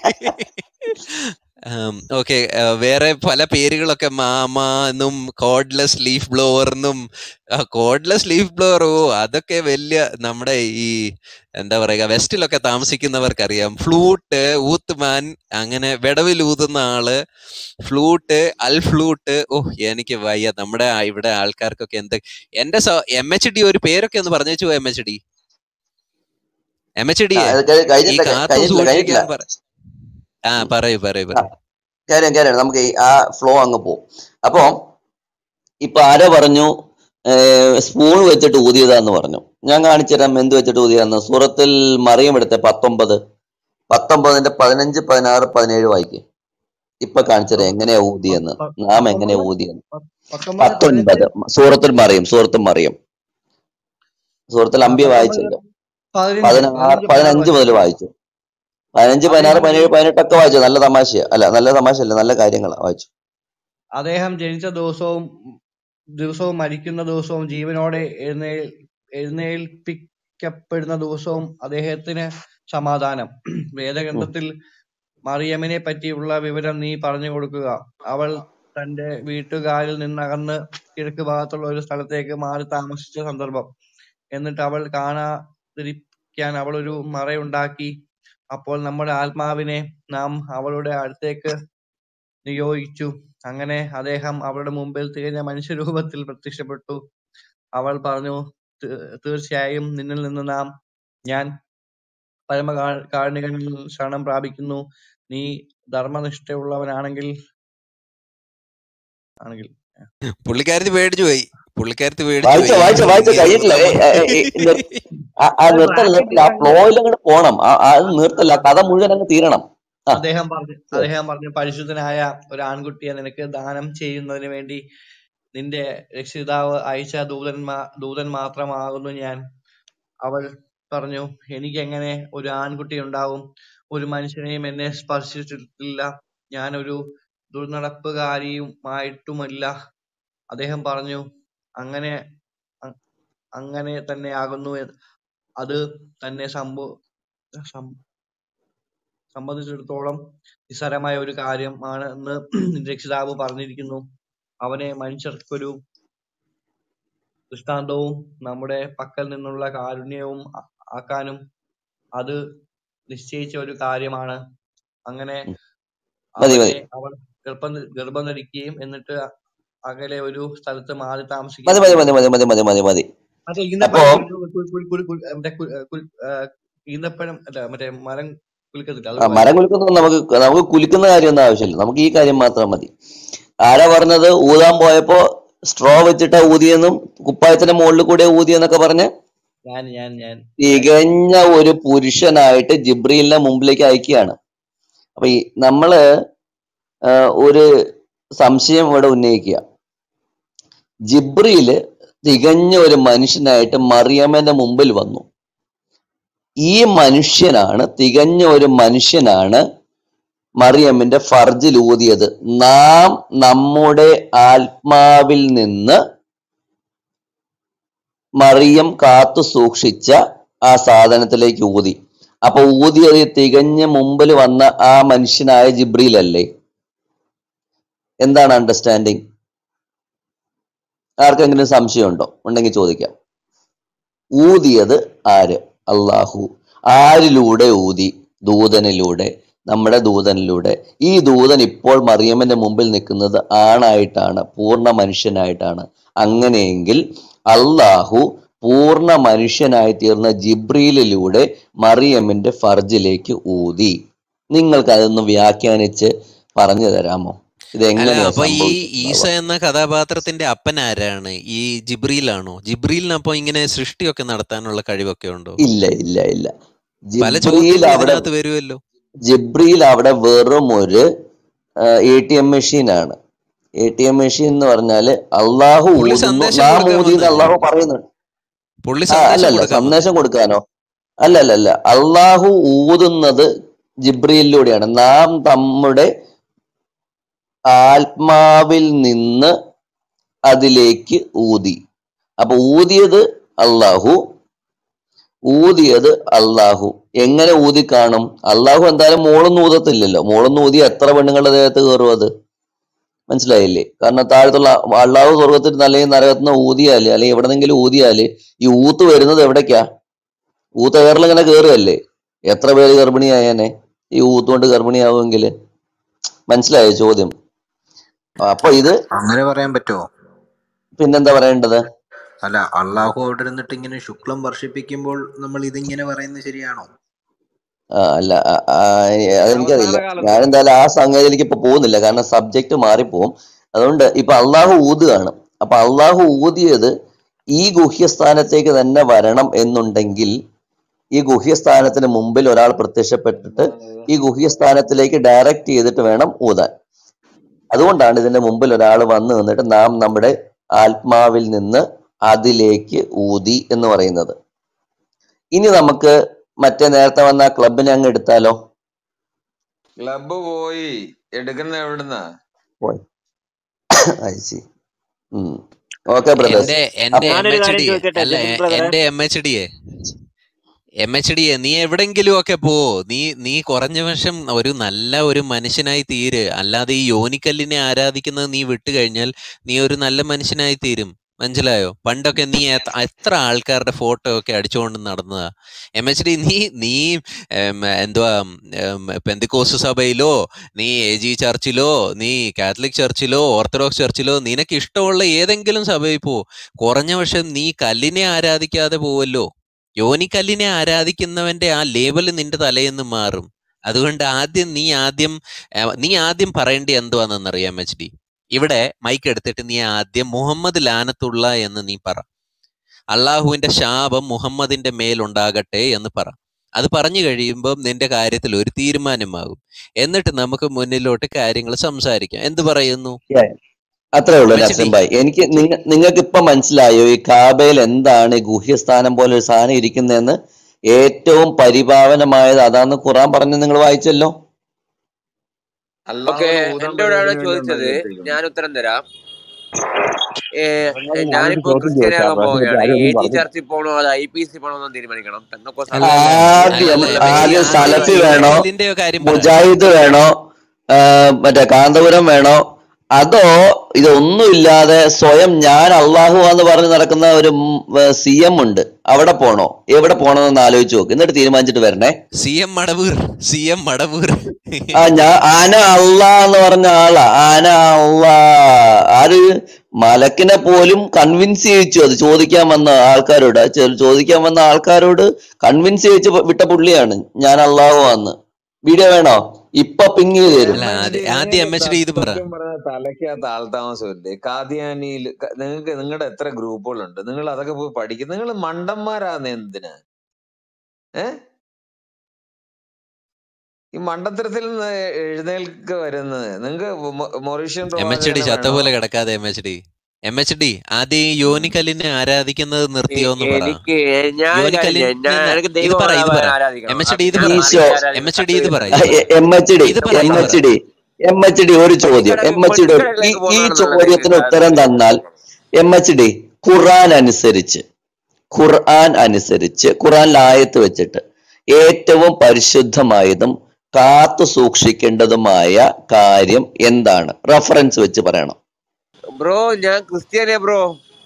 ഓക്കെ വേറെ പല പേരുകളൊക്കെ മാമ എന്നും കോഡ്ലെസ് ലീഫ് ബ്ലോവർ എന്നും കോഡ്ലെസ് ലീഫ് ബ്ലോവർ ഓ അതൊക്കെ വലിയ നമ്മുടെ ഈ എന്താ പറയുക വെസ്റ്റിലൊക്കെ താമസിക്കുന്നവർക്കറിയാം ഫ്ലൂട്ട് ഊത്ത്മാൻ അങ്ങനെ വിടവിൽ ഊതുന്ന ആള് ഫ്ലൂട്ട് അൽ ഫ്ലൂട്ട് ഓ എനിക്ക് വയ്യ നമ്മുടെ ആ ഇവിടെ ആൾക്കാർക്കൊക്കെ എന്ത് എന്റെ എം എച്ച് ഡി ഒരു പേരൊക്കെ ഒന്ന് പറഞ്ഞു വെച്ചു M H D M H ആ, ഡിയെ ഇത് കഴി- ഈ കഴിഞ്ഞിട്ടില്ല കാത്തു കഴിഞ്ഞിട്ടില്ല കഴിഞ്ഞിട്ടില്ല സൂക്ഷിക്കാൻ പറ ആ പറയൂ പറയൂ ആ പറയൂ കാര്യം കാര്യം നമുക്ക് ഈ ആ ഫ്ലോ അങ്ങ് പോകും അപ്പൊ ഇപ്പൊ ആരോ പറഞ്ഞു സ്പൂൺ വെച്ചിട്ട് ഊതിയതാന്ന് പറഞ്ഞു ഞാൻ കാണിച്ചുതരാം എന്ത് വെച്ചിട്ട് ഊതിയതാന്ന് സൂറത്തിൽ മറിയം എടുത്ത പത്തൊമ്പത് പത്തൊമ്പതിന്റെ പതിനഞ്ച് പതിനാറ് പതിനേഴ് വായിക്കും ഇപ്പൊ കാണിച്ചുതരാം എങ്ങനെയാ ഊതിയെന്ന് പ- നാം എങ്ങനെയാ പത്തൊമ്പത് ഊതിയെന്ന് പ- പത്തൊമ്പത് പത്തൊൻപത് പതിനഞ്ച് സൂറത്തിൽ മറിയം സൂറത്തിൽ മറിയം സൂറത്തിൽ ആ, അമ്പിയ പത്തൊമ്പത് വായിച്ചല്ലോ പതിനഞ്ച് പതിനാറ് പതിനഞ്ച് പതിനാറ് പതിനഞ്ച് മുതൽ വായിച്ചു വായിച്ചു പതിനഞ്ച് പതിനാറ് അദ്ദേഹം പതിനേഴ് പതിനെട്ടൊക്കെ വായിച്ചു നല്ല തമാശയാ അല്ല നല്ല തമാശയല്ല നല്ല കാര്യങ്ങളാ വായിച്ചു അദ്ദേഹം ജനിച്ച ദിവസവും ദിവസവും മരിക്കുന്ന ദിവസവും ജീവനോടെ എഴുന്നേൽ എഴുന്നേൽപ്പിക്കപ്പെടുന്ന ദിവസവും അദ്ദേഹത്തിന് സമാധാനം ഉം. വേദഗ്രന്ഥത്തിൽ മറിയമിനെ പറ്റിയുള്ള വിവരം നീ പറഞ്ഞു കൊടുക്കുക അവൾ തന്റെ വീട്ടുകാരിൽ നിന്നകന്ന് കിഴക്ക് ഭാഗത്തുള്ള ഒരു സ്ഥലത്തേക്ക് മാറി താമസിച്ച സന്ദർഭം എന്നിട്ട് അവൾ കാണാതിരിക്കാൻ അവൾ ഒരു മറയുണ്ടാക്കി അപ്പോൾ നമ്മുടെ ആത്മാവിനെ നാം അവളുടെ അടുത്തേക്ക് നിയോഗിച്ചു അങ്ങനെ അദ്ദേഹം അവളുടെ മുമ്പിൽ തികഞ്ഞ മനുഷ്യരൂപത്തിൽ പ്രത്യക്ഷപ്പെട്ടു അവൾ പറഞ്ഞു "തീ- തീർച്ചയായും നിന്നിൽ നിന്ന് നാം ഞാൻ പരമകാരുണികനിൽ ശരണം പ്രാപിക്കുന്നു നീ ധർമ്മനിഷ്ഠയുള്ളവനാണെങ്കിൽ ആണെങ്കിൽ പുള്ളിക്കാരത്തി പേടിച്ചു പോയി പുള്ളിക്കാരത്തി പേടിച്ചു വായിച്ച പോയി വായിച്ച വായിച്ച ഇങ്ങനെ കഴിയിട്ടില്ല ഏ, ഏ, ഏ, ഏ, നിർ- ആ ആ അത് നിർത്തല്ല നിർത്തല്ല ആ ബ്രാക്കറ്റിലാണ് ഫ്ലോയിൽ അങ്ങോട്ട് പോണം ആ ആ, അത് നിർത്തല്ല ആ കഥ മുഴുവൻ അങ്ങ് തീരണം ആ അദ്ദേഹം പറഞ്ഞു അദ്ദേഹം പറഞ്ഞു പരിശുദ്ധനായ ഒരു ആൺകുട്ടിയെ നിനക്ക് ദാനം ചെയ്യുന്നതിന് വേണ്ടി നിന്റെ രക്ഷിതാവ് അയച്ച ദൂതന്മാ ദൂതൻ മാത്രമാകുന്നു ഞാൻ അവൾ പറഞ്ഞു എനിക്ക് എങ്ങനെ ഒരു ആൺകുട്ടി ഉണ്ടാവും ഒരു മനുഷ്യനെയും എന്നെ സ്പർശിച്ചിട്ടില്ല ഞാൻ ഒരു ദുർനടപ്പുകാരിയുമായിട്ടുമില്ല അദ്ദേഹം പറഞ്ഞു അങ്ങനെ അ- അങ്ങനെ തന്നെ ആകുന്നു എന്ന്. അത് തന്നെ സംഭവ സം- സംബന്ധിച്ചിടത്തോളം നിസ്സാരമായ ഒരു കാര്യമാണ് എന്ന് രക്ഷിതാവ് പറഞ്ഞിരിക്കുന്നു അവനെ മനുഷ്യർക്കൊരു ദൃഷ്ടാന്തവും നമ്മുടെ പക്കൽ നിന്നുള്ള കാരുണ്യവും ആ- ആക്കാനും അത് നിശ്ചയിച്ച ഒരു കാര്യമാണ് അങ്ങനെ ഉം. മതി അവനെ മതി അവൾ ഗർഭം ധ- ഗർഭം ധരിക്കുകയും എന്നിട്ട് അകലെ ഒരു സ്ഥലത്ത് മാറി മതി താമസിക്കുകയും മതി ചെയ്തു മതി മതി മതി മതി മതി മതി മറ്റേ അപ്പോ ഈന്തപ്പഴം കുലു- കുലു- കുലു- കുലു- കുലു- മറ്റേ കു- കുൽ- ആ, ഈന്തപ്പഴം അല്ല മറ്റേ മരം കുലുക്കത്തില്ല ആ അതുപോലെ മരം കുലുക്കുന്നത് നമുക്ക് നമുക്ക് കുലുക്കുന്ന കാര്യമൊന്നും ആവശ്യമില്ല നമുക്ക് ഈ കാര്യം മാത്രം മതി ആരാ പറഞ്ഞത് ഊതാൻ പോയപ്പോ സ്ട്രോ വെച്ചിട്ടാ ഊതിയെന്നും കുപ്പായത്തിന്റെ മുകളിൽ കൂടെ ഊതിയെന്നൊക്കെ പറഞ്ഞ് ഞാൻ ഞാൻ ഞാൻ തികഞ്ഞ ഒരു പുരുഷനായിട്ട് ജിബ്രീലിനെ മുമ്പിലേക്ക് അയക്കുകയാണ് അപ്പൊ ഈ നമ്മള് ആ, ഒരു സംശയം ഇവിടെ ഉന്നയിക്കുക ജിബ്രീല് തികഞ്ഞ ഒരു മനുഷ്യനായിട്ട് മറിയമ്മന്റെ മുമ്പിൽ വന്നു ഈ മനുഷ്യനാണ് തികഞ്ഞ ഒരു മനുഷ്യനാണ് മറിയമ്മിന്റെ ഫർജിൽ ഊതിയത് നാം നമ്മുടെ ആത്മാവിൽ നിന്ന് മറിയം കാത്തു സൂക്ഷിച്ച ആ സാധനത്തിലേക്ക് ഊതി അപ്പൊ ഊതിയത് തികഞ്ഞ മുമ്പിൽ വന്ന ആ മനുഷ്യനായ ജിബ്രീൽ അല്ലേ എന്താണ് അണ്ടർസ്റ്റാൻഡിങ് ആർക്കെങ്കിലും സംശയമുണ്ടോ ഉണ്ടെങ്കിൽ ചോദിക്കാം ഊതിയത് ആര് അള്ളാഹു ആരിലൂടെ ഊതി ദൂതനിലൂടെ നമ്മുടെ ദൂതനിലൂടെ ഈ ദൂതൻ ഇപ്പോൾ മറിയമ്മന്റെ മുമ്പിൽ നിൽക്കുന്നത് ആണായിട്ടാണ് പൂർണ്ണ മനുഷ്യനായിട്ടാണ് അങ്ങനെയെങ്കിൽ അള്ളാഹു പൂർണ്ണ മനുഷ്യനായി തീർന്ന ജിബ്രീലിലൂടെ മറിയമ്മിന്റെ ഫർജിലേക്ക് ഊതി നിങ്ങൾക്ക് അതൊന്ന് വ്യാഖ്യാനിച്ച് പറഞ്ഞു തരാമോ ഇത് അല്ല എങ്ങനെയാ അപ്പൊ ഈ ഈസ സംഭവിച്ചിട്ടുണ്ടാവുക എന്ന കഥാപാത്രത്തിന്റെ അപ്പൻ ആരാണ് ഈ ജിബ്രീലാണോ ജിബ്രീലിന് അപ്പൊ ഇങ്ങനെ സൃഷ്ടിയൊക്കെ നടത്താനുള്ള കഴിവൊക്കെ ഉണ്ടോ ഇല്ല ഇല്ല ഇല്ല പല ജിബ്രീൽ ചോദ്യങ്ങൾ അവിടെ ഇതിനകത്ത് വരുമല്ലോ ജിബ്രീൽ അവിടെ വെറും ഒരു എ ടി എം മെഷീൻ ആണ് എ ടി എം മെഷീൻ എന്ന് പറഞ്ഞാല് അള്ളാഹു പുള്ളി ഊതുന്നു സന്ദേശം നാം കൊടുക്കാൻ ഊതി എന്ന് വന്നതല്ലേ അള്ളാഹു പറയുന്നുണ്ട് പുള്ളി ആ സന്ദേശം അല്ലല്ല കൊടുക്കാൻ വന്നത് സന്ദേശം കൊടുക്കാനോ അല്ല അല്ല അല്ല അള്ളാഹു ഊതുന്നത് ജിബ്രീലിലൂടെയാണ് നാം നമ്മുടെ ആത്മാവിൽ നിന്ന് അതിലേക്ക് ഊതി അപ്പൊ ഊതിയത് അള്ളാഹു ഊതിയത് അള്ളാഹു എങ്ങനെ ഊതി കാണും അള്ളാഹു എന്തായാലും മോളൊന്നും ഊതത്തില്ലല്ലോ മോളൊന്നും ഊതി എത്ര പെണ്ണുങ്ങളുടെ ദേഹത്ത് കയറും അത് മനസ്സിലായില്ലേ കാരണം താഴത്തുള്ള അള്ളാഹു സ്വർഗത്തിൽ അല്ലെങ്കിൽ നരകത്തിന് ഊതിയാല് അല്ലെങ്കിൽ എവിടെന്നെങ്കിലും ഊതിയാല് ഈ ഊത്ത് വരുന്നത് എവിടേക്കാ ഊത്ത് എയറിലിങ്ങനെ കയറുകയല്ലേ എത്ര പേര് ഗർഭിണിയായേനെ ഈ ഊത്ത് കൊണ്ട് ഗർഭിണിയാവുമെങ്കിൽ മനസ്സിലായോ ചോദ്യം അപ്പൊ ഇത് അങ്ങനെ പറയാൻ പറ്റുമോ പിന്നെന്താ പറയേണ്ടത് അല്ല അള്ളാഹു അവിടെ ഇരുന്നിട്ട് ഇങ്ങനെ ശുക്ലം വർഷിപ്പിക്കുമ്പോൾ നമ്മൾ ഇതിങ്ങനെ പറയുന്നത് ശരിയാണോ ആ, അല്ല ആ, ആ, അവസാന അതെനിക്കറിയില്ല കാലത്ത് ഞാൻ എന്തായാലും ആ സംഗതിയിലേക്ക് ഇപ്പൊ പോകുന്നില്ല കാരണം സബ്ജക്റ്റ് മാറിപ്പോവും അതുകൊണ്ട് ഇപ്പൊ അള്ളാഹു ഊതുകയാണ് അപ്പൊ അള്ളാഹു ഊതിയത് ഈ ഗുഹ്യസ്ഥാനത്തേക്ക് തന്നെ വരണം എന്നുണ്ടെങ്കിൽ ഈ ഗുഹ്യസ്ഥാനത്തിന് മുമ്പിൽ ഒരാൾ പ്രത്യക്ഷപ്പെട്ടിട്ട് ഈ ഗുഹ്യസ്ഥാനത്തിലേക്ക് ഡയറക്റ്റ് ചെയ്തിട്ട് വേണം ഊതാൻ അതുകൊണ്ടാണ് ഇതിന്റെ മുമ്പിൽ ഒരാൾ വന്നു നിന്നിട്ട് നാം നമ്മുടെ ആത്മാവിൽ നിന്ന് അതിലേക്ക് ഊതി എന്ന് പറയുന്നത് ഇനി നമുക്ക് മറ്റേ നേരത്തെ വന്ന ആ ക്ലബിനെ അങ്ങ് എടുത്താലോ ക്ലബ് പോയി എടുക്കുന്ന എവിടുന്നാ പോയി അയച്ചി ഓക്കെ ബ്രദേഴ്സ് എന്റെ എന്റെ അപ്പൊ എം ഞാനൊരു എച്ച് കാര്യം ഡി ചോദിക്കട്ടെ അല്ല ജെറ്റിൽ എ- ബ്രദറെ എന്റെ എം എച്ച് ഡിയെ എം എച്ച് ഡി നീ എവിടെങ്കിലും ഒക്കെ പോ നീ നീ കുറഞ്ഞ വർഷം ഒരു നല്ല ഒരു മനുഷ്യനായി തീര് അല്ലാതെ ഈ യോനിക്കല്ലിനെ ആരാധിക്കുന്നത് നീ വിട്ടു കഴിഞ്ഞാൽ നീ ഒരു നല്ല മനുഷ്യനായി തീരും മനസ്സിലായോ പണ്ടൊക്കെ നീ എത്ര എത്ര ആൾക്കാരുടെ ഫോട്ടോ ഒക്കെ അടിച്ചുകൊണ്ട് നടന്നതാ എം എച്ച് ഡി നീ നീ ഉം, എന്തുവാ പെന്തിക്കോസ് സഭയിലോ നീ എ ജി ചർച്ചിലോ നീ കാത്തലിക് ചർച്ചിലോ ഓർത്തഡോക്സ് ചർച്ചിലോ നിനക്ക് ഇഷ്ടമുള്ള ഏതെങ്കിലും സഭയിൽ പോ കുറഞ്ഞ പക്ഷം നീ കല്ലിനെ ആരാധിക്കാതെ പോവല്ലോ യോനിക്കല്ലിനെ ആരാധിക്കുന്നവന്റെ ആ ലേബൽ നിന്റെ തലയിൽ നിന്ന് മാറും അതുകൊണ്ട് ആദ്യം നീ ആദ്യം ഏർ, നീ ആദ്യം പറയേണ്ടി എന്തുവാണെന്നറിയാം എച്ച് ഡി ഇവിടെ മൈക്ക് എടുത്തിട്ട് നീ ആദ്യം മുഹമ്മദ് ലാനത്തുള്ള എന്ന് നീ പറ അള്ളാഹുവിന്റെ ശാപം മുഹമ്മദിന്റെ മേലുണ്ടാകട്ടെ എന്ന് പറ അത് പറഞ്ഞു കഴിയുമ്പോൾ നിന്റെ കാര്യത്തിൽ ഒരു തീരുമാനമാകും എന്നിട്ട് നമുക്ക് മുന്നിലോട്ട് കാര്യങ്ങൾ സംസാരിക്കാം എന്ത് പറയുന്നു Yeah. അത്രേ ഉള്ളൂ എം എച്ച് നസീം ഡി ഭായ് എനിക്ക് നിങ്ങ നിങ്ങൾക്ക് ഇപ്പൊ മനസ്സിലായോ ഈ കാബയിൽ എന്താണ് ഈ ഗുഹ്യസ്ഥാനം പോലെ ഒരു സാധനം ഇരിക്കുന്നതെന്ന് ഏറ്റവും പരിപാവനമായത് അതാന്ന് ഖുറാൻ പറഞ്ഞു നിങ്ങൾ വായിച്ചല്ലോ ഓക്കെ അള്ളാഹുവിന് ഊതാൻ എന്നോടാണ് പറ്റുന്നതിന് വേണ്ടി ചോദിച്ചത് ഉണ്ടാക്കിയിട്ടിരിക്കുന്നു ഞാൻ ഉത്തരം തരാം ഏ, ചങ്ങാതി ഞാനൊരു ഞാനിപ്പോ ചോദ്യം ചോദിക്കാം ക്രിസ്ത്യാനിയാകാൻ പക്ഷെ പോവുകയാണ് ആരും എ ഒന്നും ജി പറഞ്ഞു ചർച്ചിൽ പോകണോ അത് ഐ പി സി പോകണോ എന്ന് തീരുമാനിക്കണം പെന്നക്കോസ് അല്ല ആണെങ്കിൽ അല്ല ആദ്യം അല്ലല്ല എം എച്ച് ഡി ആദ്യം ആദ്യം സലഫി വേണോ യോനിക്കല്ലിന്റെ കാര്യം പറ മുജാഹിദ് വേണോ ആ, മറ്റേ കാന്തപുരം വേണോ അതോ ഇതൊന്നുമില്ലാതെ സ്വയം ഞാൻ അള്ളാഹു എന്ന് പറഞ്ഞ് നടക്കുന്ന ഒരു സി എം ഉണ്ട് അവിടെ പോണോ എവിടെ പോണോന്ന് ആലോചിച്ച് നോക്ക് എന്നിട്ട് തീരുമാനിച്ചിട്ട് വരണേ C M Madavoor C M Madavoor ആ ഞാൻ ആന അള്ളാ എന്ന് പറഞ്ഞ ആളാ ആന അള്ളാ ആര് മലക്കിനെ പോലും കൺവിൻസ് ചെയ്യിച്ചു അത് ചോദിക്കാൻ വന്ന ആൾക്കാരോട് ചെ- ചോദിക്കാൻ വന്ന ആൾക്കാരോട് കൺവിൻസ് ചെയ്യിച്ച് വിട്ട പുള്ളിയാണ് ഞാൻ അള്ളാഹു ആന്ന് വീഡിയോ വേണോ ഇപ്പൊ പിങ് ചെയ്ത് തരും അല്ല എം എച്ച് ആദ്യ ഡി ആദ്യം എം നിങ്ങൾക്ക് എച്ച് ഡി ഇത് പറ സത്യം പറഞ്ഞ തലയ്ക്കകത്ത് ആൾതാമസമില്ലേ കാദിയാനിയിൽ നിങ്ങൾക്ക് നിങ്ങളുടെ എത്ര ഗ്രൂപ്പുകളുണ്ട് നിങ്ങൾ അതൊക്കെ പോയി പഠിക്കും നിങ്ങൾ മണ്ടന്മാരാന്ന് എന്തിനാ ഏ ഈ മണ്ടത്തരത്തിൽ നിന്ന് എഴുന്നേൽക്ക വരുന്നത് നിങ്ങൾക്ക് മൊറീഷ്യൻ എം എച്ച് ഡി പ്രവാചകനെ ചത്ത വേണോ പോലെ കിടക്കാതെ M H D M H D ആദ്യം ഈ യോനിക്കല്ലിനെ ആരാധിക്കുന്നത് നിർത്തിയോ എന്ന് പറ എനിക്ക് ഞാൻ ഒരു കാര്യം യോനിക്കല്ലിന് ചെയ്യാം ഞാൻ എനിക്ക് ഇത് പറ ഇത് പറ ദൈവമാതാവിനെ എം ആരാധിക്കണം എച്ച് ഡി ഇത് പിന്നെ പറ ഈശോ മറിയെ എം ആരാധിക്കണം എച്ച് ഡി ഇത് കത്തോലിക്ക പറ ഇത് പറ എം എച്ച് ഡി ഇത് പറ എം ഇത് പറ H D M H D ഒരു ചോദ്യം എം എച്ച് ഡി ഈ പൊളിക്കടയിലേക്ക് ഈ പോകുന്നതാണെന്നുള്ളത് ചോദ്യത്തിന് ഉത്തരം തന്നാൽ എം എച്ച് ഡി ഖുർആൻ അനുസരിച്ച് ഖുർആൻ അനുസരിച്ച് ഖുർആനിൽ ആയത്ത് വെച്ചിട്ട് ഏറ്റവും പരിശുദ്ധമായതും കാത്തു സൂക്ഷിക്കേണ്ടതുമായ കാര്യം എന്താണ് റഫറൻസ് വെച്ച് പറയണം ബ്രോ ഞാൻ ക്രിസ്ത്യാനിയാ ബ്രോ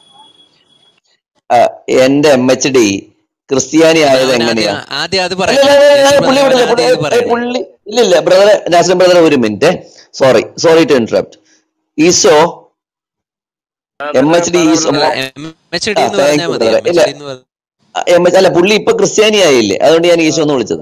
ആ, എന്റെ എം എച്ച് ഡി ക്രിസ്ത്യാനി എന്നാ ആയത് അവൻ ആദ്യം എങ്ങനെയാ ആദ്യം അത് അല്ല പറയട്ടെ അല്ല, അല്ല, ജെന്റിൽ അല്ല, ബ്രദർ പുള്ളി അവൻ വിടില്ല ആദ്യം ഇത് പുള്ളി ഏ, പറയട്ടെ പുള്ളി ഇല്ല ഇല്ല ബ്രദറെ നാസിം ബ്രദർ ഒരു minute sorry sorry to interrupt Eesho M brother H D പറ ഈശോ ബ്രദറെ എം എച്ച് ഡി ആ എന്ന് താങ്ക് പറഞ്ഞാൽ യു മതി ബ്രദറെ എം ഇല്ല എച്ച് ഡി എന്ന് പറഞ്ഞ എം എച്ച് അല്ല പുള്ളി ഇപ്പൊ ക്രിസ്ത്യാനി ആയില്ലേ അതുകൊണ്ട് ഞാൻ ഈശോ എന്ന് വിളിച്ചത്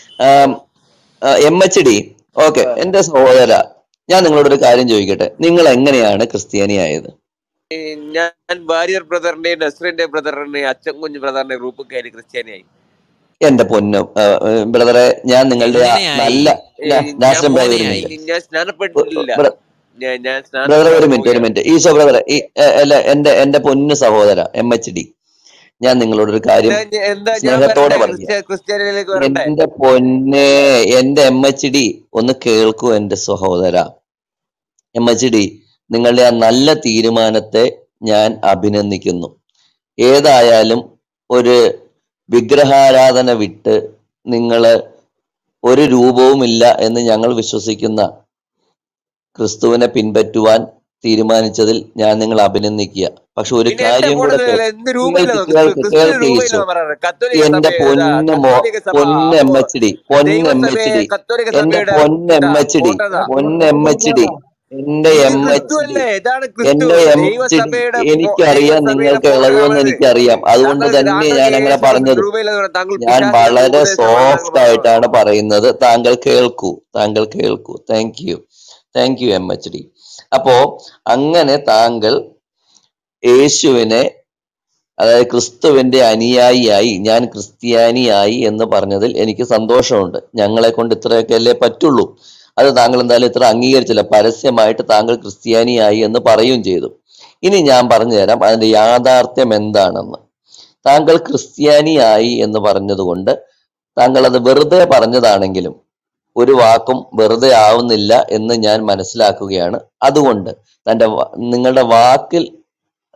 എം എച്ച് ഡി ഓക്കെ എന്റെ സഹോദര ഞാൻ നിങ്ങളോട് ഒരു കാര്യം ചോദിക്കട്ടെ നിങ്ങൾ എങ്ങനെയാണ് ക്രിസ്ത്യാനി ആയത് ഈ ഞാൻ ഭാര്യർ ബ്രദറിന്റെ നസ്രിന്റെ ബ്രദറിന്റെ അച്ഛൻ കുഞ്ഞ് ബ്രദറിന്റെ ഗ്രൂപ്പ് കയറി ക്രിസ്ത്യാനിയായി എന്റെ പൊന്നും ബ്രദറെ ഞാൻ നിങ്ങളുടെ ആ എങ്ങനെയായി നല്ല ഈ നാ- ഞാൻ നാസിം ബ്രദർ ഒരു എങ്ങനെയായി മിനിറ്റ് ഞാൻ സ്നാനപ്പെട്ടിട്ടില്ല ബ്ര- ഞാൻ ഞാൻ ബ്രദറെ സ്നാനപ്പെടാൻ ഒരു മിനിറ്റ് ഒരു പോവുകയാണ് മിനിറ്റ് ഈശോ ബ്രദറെ ഈ ഏ, അല്ല എന്റെ എന്റെ പൊന്നു സഹോദര എം എച്ച് ഡി ഞാൻ നിങ്ങളോട് ഒരു കാര്യം എന്താ ഞ- എന്താ ഞാൻ സ്നേഹത്തോടെ വരട്ടെ പറയാം ക്രിസ്ത്യ ക്രിസ്ത്യാനിയിലേക്ക് വരട്ടെ എന്റെ പൊന്നെ എന്റെ എം എച്ച് ഡി ഒന്ന് കേൾക്കൂ എന്റെ സഹോദര എം എച്ച് ഡി നിങ്ങളുടെ ആ നല്ല തീരുമാനത്തെ ഞാൻ അഭിനന്ദിക്കുന്നു ഏതായാലും ഒരു വിഗ്രഹാരാധന വിട്ട് നിങ്ങള് ഒരു രൂപവുമില്ല എന്ന് ഞങ്ങൾ വിശ്വസിക്കുന്ന ക്രിസ്തുവിനെ പിൻപറ്റുവാൻ തീരുമാനിച്ചതിൽ ഞാൻ നിങ്ങളെ അഭിനന്ദിക്കുക പക്ഷെ ഒരു പിന്നെ എന്റെ കാര്യം കൂടെ ഫോണിൽ കേൾക്ക് എന്ത് രൂപയില്ലെന്നോ കേൾക്ക് ക്രിസ്തു കേൾക്ക് ക്രിസ്തുവിന് കേൾക്ക് ഈശോ രൂപയില്ലെന്ന് പറയാറ് കത്തോലിക്ക എന്റെ സഭ ഇതാ പൊന്ന് മോ കത്തോലിക്ക സഭ പൊന്ന് എം അപ്പോ എച്ച് ഡി പൊന്ന് എം എച്ച് ദൈവസഭയെ ഡി കത്തോലിക്ക എന്റെ സഭയുടെ പൊന്ന് എം ഇതാ എച്ച് ഡി ഫോട്ടോതാ പൊന്ന് എം എച്ച് ഡി എന്റെ ഇത് എം ക്രിസ്തു എച്ച് ഡി അല്ലേ ഇതാണ് ക്രിസ്തു എന്റെ എം എച്ച് ഡി ദൈവസഭയുടെ ഫോ- എനിക്കറിയാം ദൈവസഭയുടെ നിങ്ങൾക്ക് ഫോട്ടോയാണ് ഇളകുമെന്ന് ഇത് എനിക്കറിയാം അതുകൊണ്ട് താങ്കൾ തന്നെ താങ്കൾക്ക് ഞാൻ അങ്ങനെ യേശു പറഞ്ഞത് രൂപയില്ലെന്ന് പറയാം താങ്കൾ ഞാൻ പിശാചിന്റെ വളരെ ഉപദേശമാണ് താങ്കൾ സോഫ്റ്റ് പറഞ്ഞത് ആയിട്ടാണ് പറയുന്നത് താങ്കൾ കേൾക്കൂ താങ്കൾ കേൾക്കൂ thank you thank you M H D അപ്പോ അങ്ങനെ താങ്കൾ യേശുവിനെ അതായത് ക്രിസ്തുവിന്റെ അനുയായിയായി ഞാൻ ക്രിസ്ത്യാനിയായി എന്ന് പറഞ്ഞതിൽ എനിക്ക് സന്തോഷമുണ്ട് ഞങ്ങളെ കൊണ്ട് ഇത്രയൊക്കെ അല്ലേ പറ്റുള്ളൂ അത് താങ്കൾ എന്തായാലും ഇത്ര അംഗീകരിച്ചില്ല പരസ്യമായിട്ട് താങ്കൾ ക്രിസ്ത്യാനിയായി എന്ന് പറയുകയും ചെയ്തു ഇനി ഞാൻ പറഞ്ഞു തരാം അതിന്റെ യാഥാർത്ഥ്യം എന്താണെന്ന് താങ്കൾ ക്രിസ്ത്യാനിയായി എന്ന് പറഞ്ഞതുകൊണ്ട് താങ്കൾ അത് വെറുതെ പറഞ്ഞതാണെങ്കിലും ഒരു വാക്കും വെറുതെ ആവുന്നില്ല എന്ന് ഞാൻ മനസ്സിലാക്കുകയാണ് അതുകൊണ്ട് തന്റെ വ- നിങ്ങളുടെ വാക്കിൽ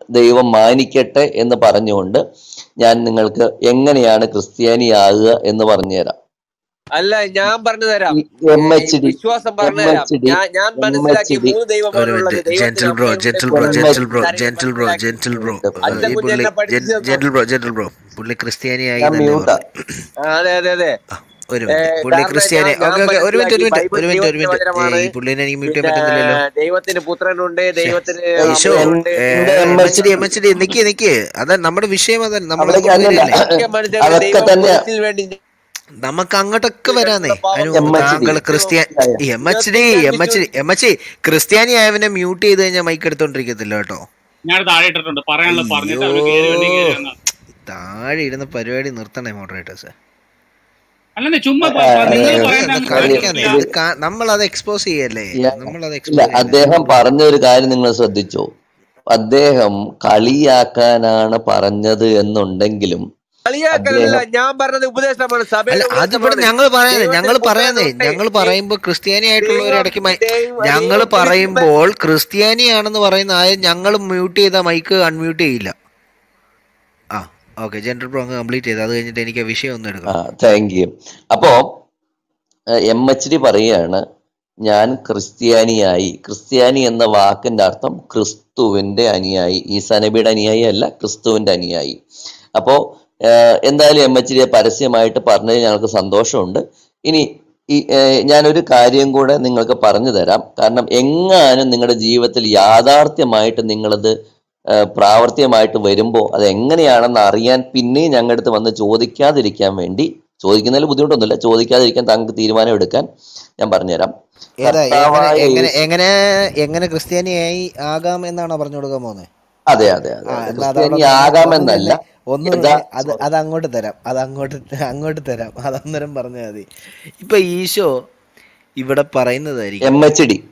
ദൈവം മാനിക്കട്ടെ എന്ന് പറഞ്ഞുകൊണ്ട് ഞാൻ നിങ്ങൾക്ക് എങ്ങനെയാണ് ക്രിസ്ത്യാനിയാകുക എന്ന് പറഞ്ഞുതരാം അല്ല ഞാൻ പറഞ്ഞു തരാം എം എച്ച് ഡി വിശ്വാസം എം പറഞ്ഞു തരാം എച്ച് ഡി ഞാൻ ഞാൻ എം മനസ്സിലാക്കിയ എച്ച് ഡി മൂന്ന് ഒരു ദൈവമാണുള്ളത് മിനിറ്റ് ജെന്റിൽ ദൈവത്തിന് ബ്രോ അമ്മയുണ്ട് ജെന്റിൽ ബ്രോ പെങ്ങളുണ്ട് ജെന്റിൽ ബ്രോ കാര്യങ്ങൾ ജെന്റിൽ ബ്രോ മനസ്സിലാക്കി ജെന്റിൽ ബ്രോ അച്ഛൻ ഈ കുഞ്ഞ് പുള്ളി എന്നെ പഠിപ്പിച്ചു തന്നു ജെന്റിൽ ബ്രോ ജെന്റിൽ ബ്രോ പുള്ളി ക്രിസ്ത്യാനിയായി ഞാൻ എന്നല്ലേ മ്യൂട്ടാ പറഞ്ഞു ആ, അതെ അതെ അതെ ആ, ഒരു ഏ, മിനിറ്റ് പുള്ളി കാരണം ക്രിസ്ത്യാനി ഞാൻ ഞാൻ ഓക്കെ ഓക്കെ ഒരു മിനിറ്റ് മനസ്സിലാക്കി ഒരു മിനിറ്റ് ബൈബിൾ ഒരു മിനിറ്റ് ഒരു ദൈവത്തിന്റെ മിനിറ്റ് വചനമാണ് ഈ പുള്ളിനെ എനിക്ക് മ്യൂട്ട് ചെയ്യാൻ പിന്നെ പറ്റുന്നില്ലല്ലോ ദൈവത്തിന് പുത്രനുണ്ട് ശ്ശെ. ദൈവത്തിന് ഈശോ അമ്മയുണ്ട് എന്റെ M M H H D M H D നിക്ക് നിക്ക് അതാ നമ്മുടെ വിഷയം അതല്ല നമ്മൾ അവിടേക്ക് അങ്ങോട്ട് അല്ലല്ല വരികയല്ലേ ഒക്കെ മനസ്സിലാക്കി അതൊക്കെ ദൈവം തന്നെ കുരിശിൽ വേണ്ടി നമുക്ക് അങ്ങോട്ടൊക്കെ വരാന്നേ ഞങ്ങളുടെ പാപം അനു എം എച്ച് ഡി താങ്കൾ ക്രിസ്ത്യ ദൈവം എം എച്ച് ഡി ഞാൻ എം എച്ച് ഡി വിശ്വസിക്കുന്നു എം എച്ച് ക്രിസ്ത്യാനി ആയവനെ മ്യൂട്ട് ചെയ്ത് കഴിഞ്ഞാൽ മൈക്ക് എടുത്തോണ്ടിരിക്കത്തില്ല കേട്ടോ ഞാൻ താഴെ ഇട്ടിട്ടുണ്ട് പറയാനുള്ളത് അയ്യോ പറഞ്ഞിട്ട് അവര് കയറി വേണ്ടി കയറി വന്ന താഴെ ഇരുന്ന പരിപാടി നിർത്തണേ മോഡറേറ്റേഴ്സ് അല്ലെന്നേ ചുമ്മാ ആ, നിങ്ങൾ ഇത് പറയുന്ന എന്താ അങ്ങ് കാണിക്കാന്നേ കേൾക്കുന്നില്ല ഇത് കാ- നമ്മൾ അത് എക്സ്പോസ് ചെയ്യല്ലേ ഞാൻ- നമ്മൾ അത് ഇല്ല എക്സ്പോസ് ചെയ്യല്ലേ അദ്ദേഹം പറഞ്ഞ ഒരു കാര്യം നിങ്ങൾ ശ്രദ്ധിച്ചോ അദ്ദേഹം കളിയാക്കാനാണ് പറഞ്ഞത് എന്നുണ്ടെങ്കിലും കളിയാക്കലല്ല അദ്ദേഹം ഞാൻ പറഞ്ഞത് ഉപദേശമാണ് അല്ല സഭയുടെ അതിവിടെ ഉപദേശമാണ് ഞങ്ങൾ പറയാനേ ദൈവത്തിന് ഞങ്ങൾ പറയാന്നേ പുത്രനുണ്ട് ഞങ്ങൾ പറയുമ്പോ ക്രിസ്ത്യാനി ആയിട്ടുള്ളവർ ദൈവം ഇടയ്ക്ക് മൈ ദൈവം ഞങ്ങൾ ദൈവം കുരിശിന്മേൽ പറയുമ്പോൾ ക്രിസ്ത്യാനിയാണെന്ന് പറയുന്ന ആരും ഞങ്ങൾ മ്യൂട്ട് ചെയ്ത മൈക്ക് അൺമ്യൂട്ട് ചെയ്യില്ല ആ ഓക്കെ ജനറൽ ബ്രോ അങ്ങ് കംപ്ലീറ്റ് ചെയ്ത് അത് കഴിഞ്ഞിട്ട് എനിക്ക് ആ വിഷയം ഒന്ന് ആ എടുക്കണം താങ്ക് യു അപ്പോ എം എച്ച് ഡി പറയാണ് ഞാൻ ക്രിസ്ത്യാനിയായി ക്രിസ്ത്യാനി എന്ന വാക്കിന്റെ അർത്ഥം ക്രിസ്തുവിന്റെ അനുയായി ഈസാ നബിയുടെ അനുയായി അല്ല ക്രിസ്തുവിന്റെ അനുയായി അപ്പോ ഏഹ്, എന്തായാലും എം എച്ച് ഡിയെ പരസ്യമായിട്ട് പറഞ്ഞതിൽ ഞങ്ങൾക്ക് സന്തോഷമുണ്ട് ഇനി ഈ ഏഹ്, ഞാനൊരു കാര്യം കൂടെ നിങ്ങൾക്ക് പറഞ്ഞു തരാം കാരണം എങ്ങാനും നിങ്ങളുടെ ജീവിതത്തിൽ യാഥാർത്ഥ്യമായിട്ട് നിങ്ങളത് ഏഹ്, പ്രാവർത്തികമായിട്ട് വരുമ്പോൾ അത് എങ്ങനെയാണെന്ന് അറിയാൻ പിന്നെയും ഞങ്ങളുടെ അടുത്ത് വന്ന് ചോദിക്കാതിരിക്കാൻ വേണ്ടി ചോദിക്കുന്നതിൽ ബുദ്ധിമുട്ടൊന്നുമില്ല ചോദിക്കാതിരിക്കാൻ താങ്കൾക്ക് തീരുമാനം എടുക്കാൻ ഞാൻ പറഞ്ഞുതരാം ഏതാ എങ്ങനെ കർത്താവായ എങ്ങനെ യേശു എങ്ങനെ എങ്ങനെ ക്രിസ്ത്യാനിയായി ആകാം എന്നാണോ പറഞ്ഞു കൊടുക്കാൻ പോകുന്നത് അതെ അതെ അതെ ആ അതെ എന്നാ ക്രിസ്ത്യാനി അതവിടെ ഒന്ന് ഒന്ന് ആകാമെന്നല്ല നിന്നെ ഒന്ന് യഥാ നിന്നെ അത് സോറി അത് അങ്ങോട്ട് തരാം അത് അങ്ങോട്ട് അങ്ങോട്ട് തരാം അത് അന്നേരം പറഞ്ഞാൽ മതി ഇപ്പൊ ഈശോ ഇവിടെ പറയുന്നതായിരിക്കും M H D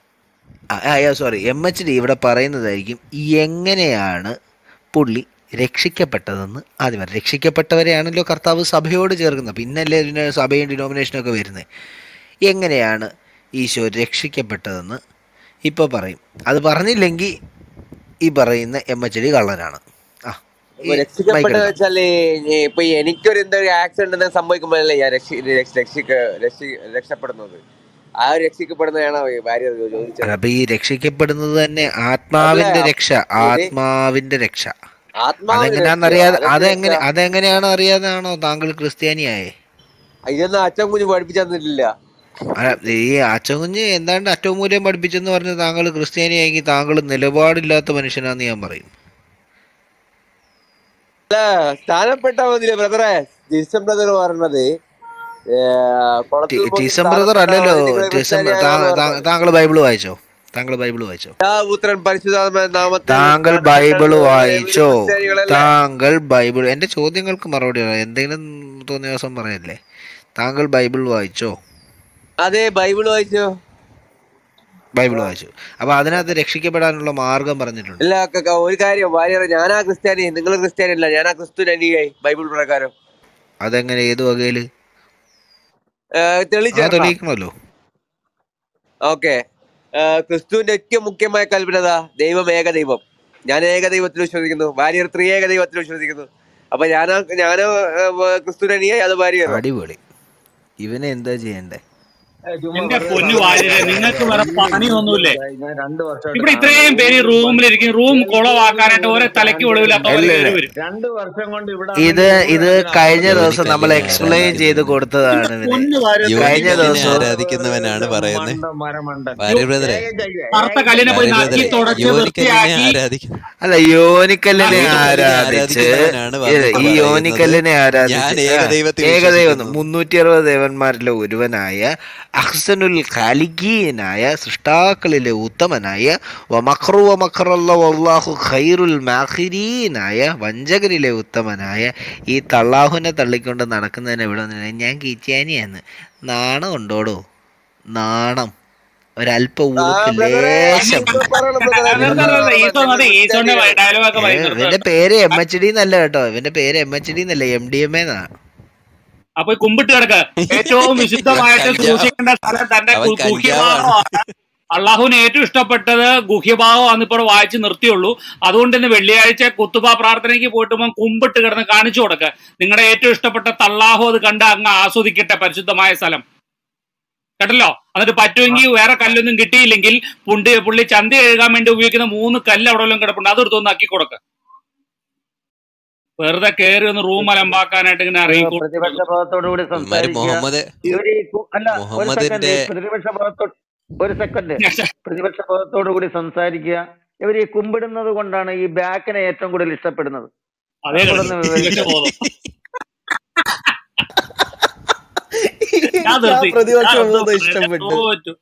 sorry M H D ഇവിടെ പറയുന്നതായിരിക്കും എങ്ങനെയാണ് പുള്ളി രക്ഷിക്കപ്പെട്ടതെന്ന് ആദ്യം പറയാം രക്ഷിക്കപ്പെട്ടവരെയാണല്ലോ കർത്താവ് സഭയോട് ചേർക്കുന്നത് പിന്നല്ലേ ഇതിന് സഭയും ഡിനോമിനേഷനൊക്കെ വരുന്നത് എങ്ങനെയാണ് ഈശോ രക്ഷിക്കപ്പെട്ടതെന്ന് ഇപ്പോൾ പറയും അത് പറഞ്ഞില്ലെങ്കിൽ ഈ പറയുന്ന എം എച്ച് ഡി കള്ളനാണ് ആ ഈ ഇപ്പൊ മൈക്ക് രക്ഷിക്കപ്പെട്ടത് എടുക്കാം വെച്ചാല് ഈ ഇപ്പൊ എനിക്കൊരു എന്തൊരു ആക്സിഡന്റ് സംഭവിക്കുമ്പോഴല്ലേ ഞാൻ രക്ഷി രക്ഷ- രക്ഷിക്ക രക്ഷി രക്ഷപ്പെടുന്നത് ആ ഒരു രക്ഷിക്കപ്പെടുന്നതാണ് ഭാര്യ ചോദിച്ചത് അപ്പൊ ഈ രക്ഷിക്കപ്പെടുന്നത് തന്നെ അല്ല ആത്മാവിന്റെ രക്ഷ ഇത് ആത്മാവിന്റെ രക്ഷ ആത്മാവിന് രക്ഷ അതെങ്ങനെയാണെന്ന് അറിയാതെ അതെന്ത് രക്ഷ അതെങ്ങനെ അതെങ്ങനെയാണ് അറിയാതാണോ താങ്കൾ ക്രിസ്ത്യാനിയായേ ഇതൊന്നും അച്ഛൻ കുഞ്ഞ് പഠിപ്പിച്ചു തന്നിട്ടില്ല അല്ല, ഈ അച്ചകുഞ്ഞ് എന്താണ്ട് അറ്റമൂല്യം പഠിപ്പിച്ചെന്ന് പറഞ്ഞ് താങ്കൾ ക്രിസ്ത്യാനിയായെങ്കിൽ താങ്കൾ നിലപാടില്ലാത്ത മനുഷ്യനാന്ന് ഞാൻ പറയും അല്ല സ്ഥാനപ്പെട്ട മതിയില്ലേ ബ്രദറെ ജിസം ബ്രദർ പറഞ്ഞത് ഏ, കുളത്തിൽ ടി- പോയി ടിസം ബ്രദർ സ്ഥാനപ്പെട്ട അല്ലല്ലോ മതി നിങ്ങൾ ടിസം ക്രിസ്ത്യാനിയാകാന്ന് പറഞ്ഞത് താങ്കൾ ബൈബിള് വായിച്ചോ താങ്കൾ ബൈബിള് വായിച്ചോ പുത്രൻ പരിശുദ്ധ നാമത്തിൽ താങ്കൾ സ്ഥാനപ്പെട്ട ബൈബിള് ഇവര് വായിച്ചോ ക്രിസ്ത്യാനികളല്ലേ താങ്കൾ ബൈബിൾ എന്റെ ചോദ്യങ്ങൾക്ക് മറുപടി പറയാം എന്തെങ്കിലും തോന്നിയ ദിവസം പറയല്ലേ താങ്കൾ ബൈബിൾ വായിച്ചോ അതെ ബൈബിൾ വായിച്ചോ ബൈബിൾ വായിച്ചു അപ്പൊ അതിനകത്ത് രക്ഷിക്കപ്പെടാനുള്ള മാർഗം പറഞ്ഞിട്ടുണ്ട് ഇല്ല ക- ക- ഒരു കാര്യം ഭാര്യ പറഞ്ഞു, ഞാനാ ക്രിസ്ത്യാനി നിങ്ങൾ ക്രിസ്ത്യാനി അല്ല ഞാനാ ക്രിസ്തു അനുയായി ബൈബിൾ പ്രകാരം അതെങ്ങനെ ഏത് വകയില് ഏ, ആ തെളിയിച്ചേർക്കാം തെളിയിക്കണമല്ലോ ഓക്കെ ക്രിസ്തുവിന്റെ ഏറ്റവും മുഖ്യമായ കൽപ്പനത ദൈവം ഏക ദൈവം ഞാൻ ഏക ദൈവത്തിൽ വിശ്വസിക്കുന്നു ഭാര്യ ത്രിയേക ദൈവത്തിൽ വിശ്വസിക്കുന്നു അപ്പൊ ഞാനോ ഞാനോ ക്രിസ്തുവിന്റെ അനുയായി അത് ഭാര്യ അടിപൊളി ഇവനെ എന്താ ചെയ്യണ്ടേ എന്റെ പൊന്നു വാര്യരെ നിങ്ങൾക്ക് വേറെ പണിയൊന്നുമില്ലേ ഞാൻ രണ്ടു വർഷമായിട്ട് ഇവിടെ ഇത്രയും പേര് ഈ റൂമിലിരിക്കും റൂം കുളവാക്കാനായിട്ട് ഓരോ തലയ്ക്ക് ഒളിവില്ലാത്തവർ ഇല്ല കയറി ഇല്ല വരും രണ്ടു വർഷം കൊണ്ട് ഇവിടെ ഇത് ഇത് കഴിഞ്ഞ ദിവസം നമ്മൾ യോനിക്കല്ലിനെ എക്സ്പ്ലെയിൻ ചെയ്ത് ആരാധിക്കുന്നവൻ കൊടുത്തതാണ് എന്റെ ഇവനെ പൊന്നു വാര്യരെ കഴിഞ്ഞ യോനിക്കല്ലിനെ ദിവസം ആരാധിക്കുന്നവനാണ് പറയുന്നത് മണ്ട മരമണ്ടൻ ഭാര്യ ബ്രദറെ കറുത്ത കല്ലിനെ പോയി ഭാര്യ നക്കി ബ്രദറെ തുടച്ച് യോനിക്കല്ലിനെ വൃത്തിയാക്കി ആരാധിക്കുന്ന അല്ല യോനിക്കല്ലിനെ യോനിക്കല്ലിനെ ആരാധിച്ച് ആരാധിക്കുന്നവനാണ് ഇത് വന്നിട്ട് ഈ പറയുന്നത് യോനിക്കല്ലിനെ ഞാൻ ആരാധിച്ച് ആ, ഏകദൈവത്തിൽ ഏകദൈവം വിശ്വസിക്കുന്നു മുന്നൂറ്റി അറുപത് ദേവന്മാരിലെ ഒരുവനായ അഹ്സനുൽ ഖാലിഖീനായ സൃഷ്ടാക്കളിലെ ഉത്തമനായ വമഖ്റു വമഖറല്ല വല്ലാഹു ഖൈറുൽ മാഖിരീനായ വഞ്ചകരിലെ ഉത്തമനായ ഈ തള്ളാഹുനെ തള്ളിക്കൊണ്ട് നടക്കുന്നതിന് ഇവിടെ നിന്ന് ഞാൻ കിച്ചാനിയാന്ന് നാണം ഉണ്ടോടോ നാണം ഒരല്പ ഊക്ക് ലേശം ഈസോ മതി ഈസോന്റെ ഡയലോഗൊക്കെ ഏ, ഭയങ്കര ഇവന്റെ പേര് എം എച്ച് ഡി എന്നല്ല കേട്ടോ ഇവന്റെ പേര് എം എച്ച് ഡി എന്നല്ല എം ഡി എം എന്നാ അപ്പൊ ഈ കുമ്പിട്ട് കിടക്ക ഏറ്റവും വിശുദ്ധമായിട്ട് കഞ്ചാവ് സൂക്ഷിക്കേണ്ട സ്ഥലം തന്റെ അവൻ കു- കഞ്ചാവാണ് കുഹിമാറമാണ് അള്ളാഹുവിന് ഏറ്റവും ഇഷ്ടപ്പെട്ടത് ഗുഹ്യഭാഗമാണ് ഇപ്പോൾ വായിച്ച് നിർത്തിയുള്ളൂ അതുകൊണ്ട് ഇന്ന് വെള്ളിയാഴ്ച കുത്തുബ പ്രാർത്ഥനയ്ക്ക് പോയിട്ട് മോൻ കുമ്പിട്ട് കിടന്ന് കാണിച്ചു കൊടുക്ക നിങ്ങളുടെ ഏറ്റവും ഇഷ്ടപ്പെട്ട തള്ളാഹു അത് കണ്ട് അങ്ങ് ആസ്വദിക്കട്ടെ പരിശുദ്ധമായ സ്ഥലം കേട്ടല്ലോ എന്നിട്ട് പറ്റുമെങ്കിൽ വേറെ കല്ലൊന്നും കിട്ടിയില്ലെങ്കിൽ പുണ്ടി പുള്ളി ചന്തി എഴുകാൻ വേണ്ടി ഉപയോഗിക്കുന്ന മൂന്ന് കല്ല് അവിടെ വല്ലതും കിടപ്പുണ്ട് അതെടുത്തൊന്ന് ആക്കി കൊടുക്ക വെറുതെ കയറി ഒന്ന് റൂം അലമ്പാക്കാനായിട്ട് ഇങ്ങനെ ഒരു ഇറങ്ങിക്കോ പ്രതിപക്ഷ ഭാഗത്തോടു കൂടി ഇവന്മാര് സംസാരിക്കുക മുഹമ്മദ് ഇവർ ഈ കു- അല്ല ഒരു സെക്കൻഡ് മുഹമ്മദിന്റെ ഈ പ്രതിപക്ഷ ഭാഗത്തോട് ഒരു സെക്കൻഡ് പ്രതിപക്ഷ ഭാഗത്തോടു കൂടി സംസാരിക്കുക ഇവർ ഈ കുമ്പിടുന്നത് കൊണ്ടാണ് ഈ ബാക്കിനെ ഏറ്റവും കൂടുതൽ ഇഷ്ടപ്പെടുന്നത് അതേ അതുകൂടെ കളി ഒന്ന് പ്രതിപക്ഷ വിവരിക്കണം ബോധം ഞാൻ ആ നിർത്തി ഞാൻ പ്രതിപക്ഷ എന്തോ ബോധം പറയാ ഇഷ്ടപ്പെട്ടു തോറ്റു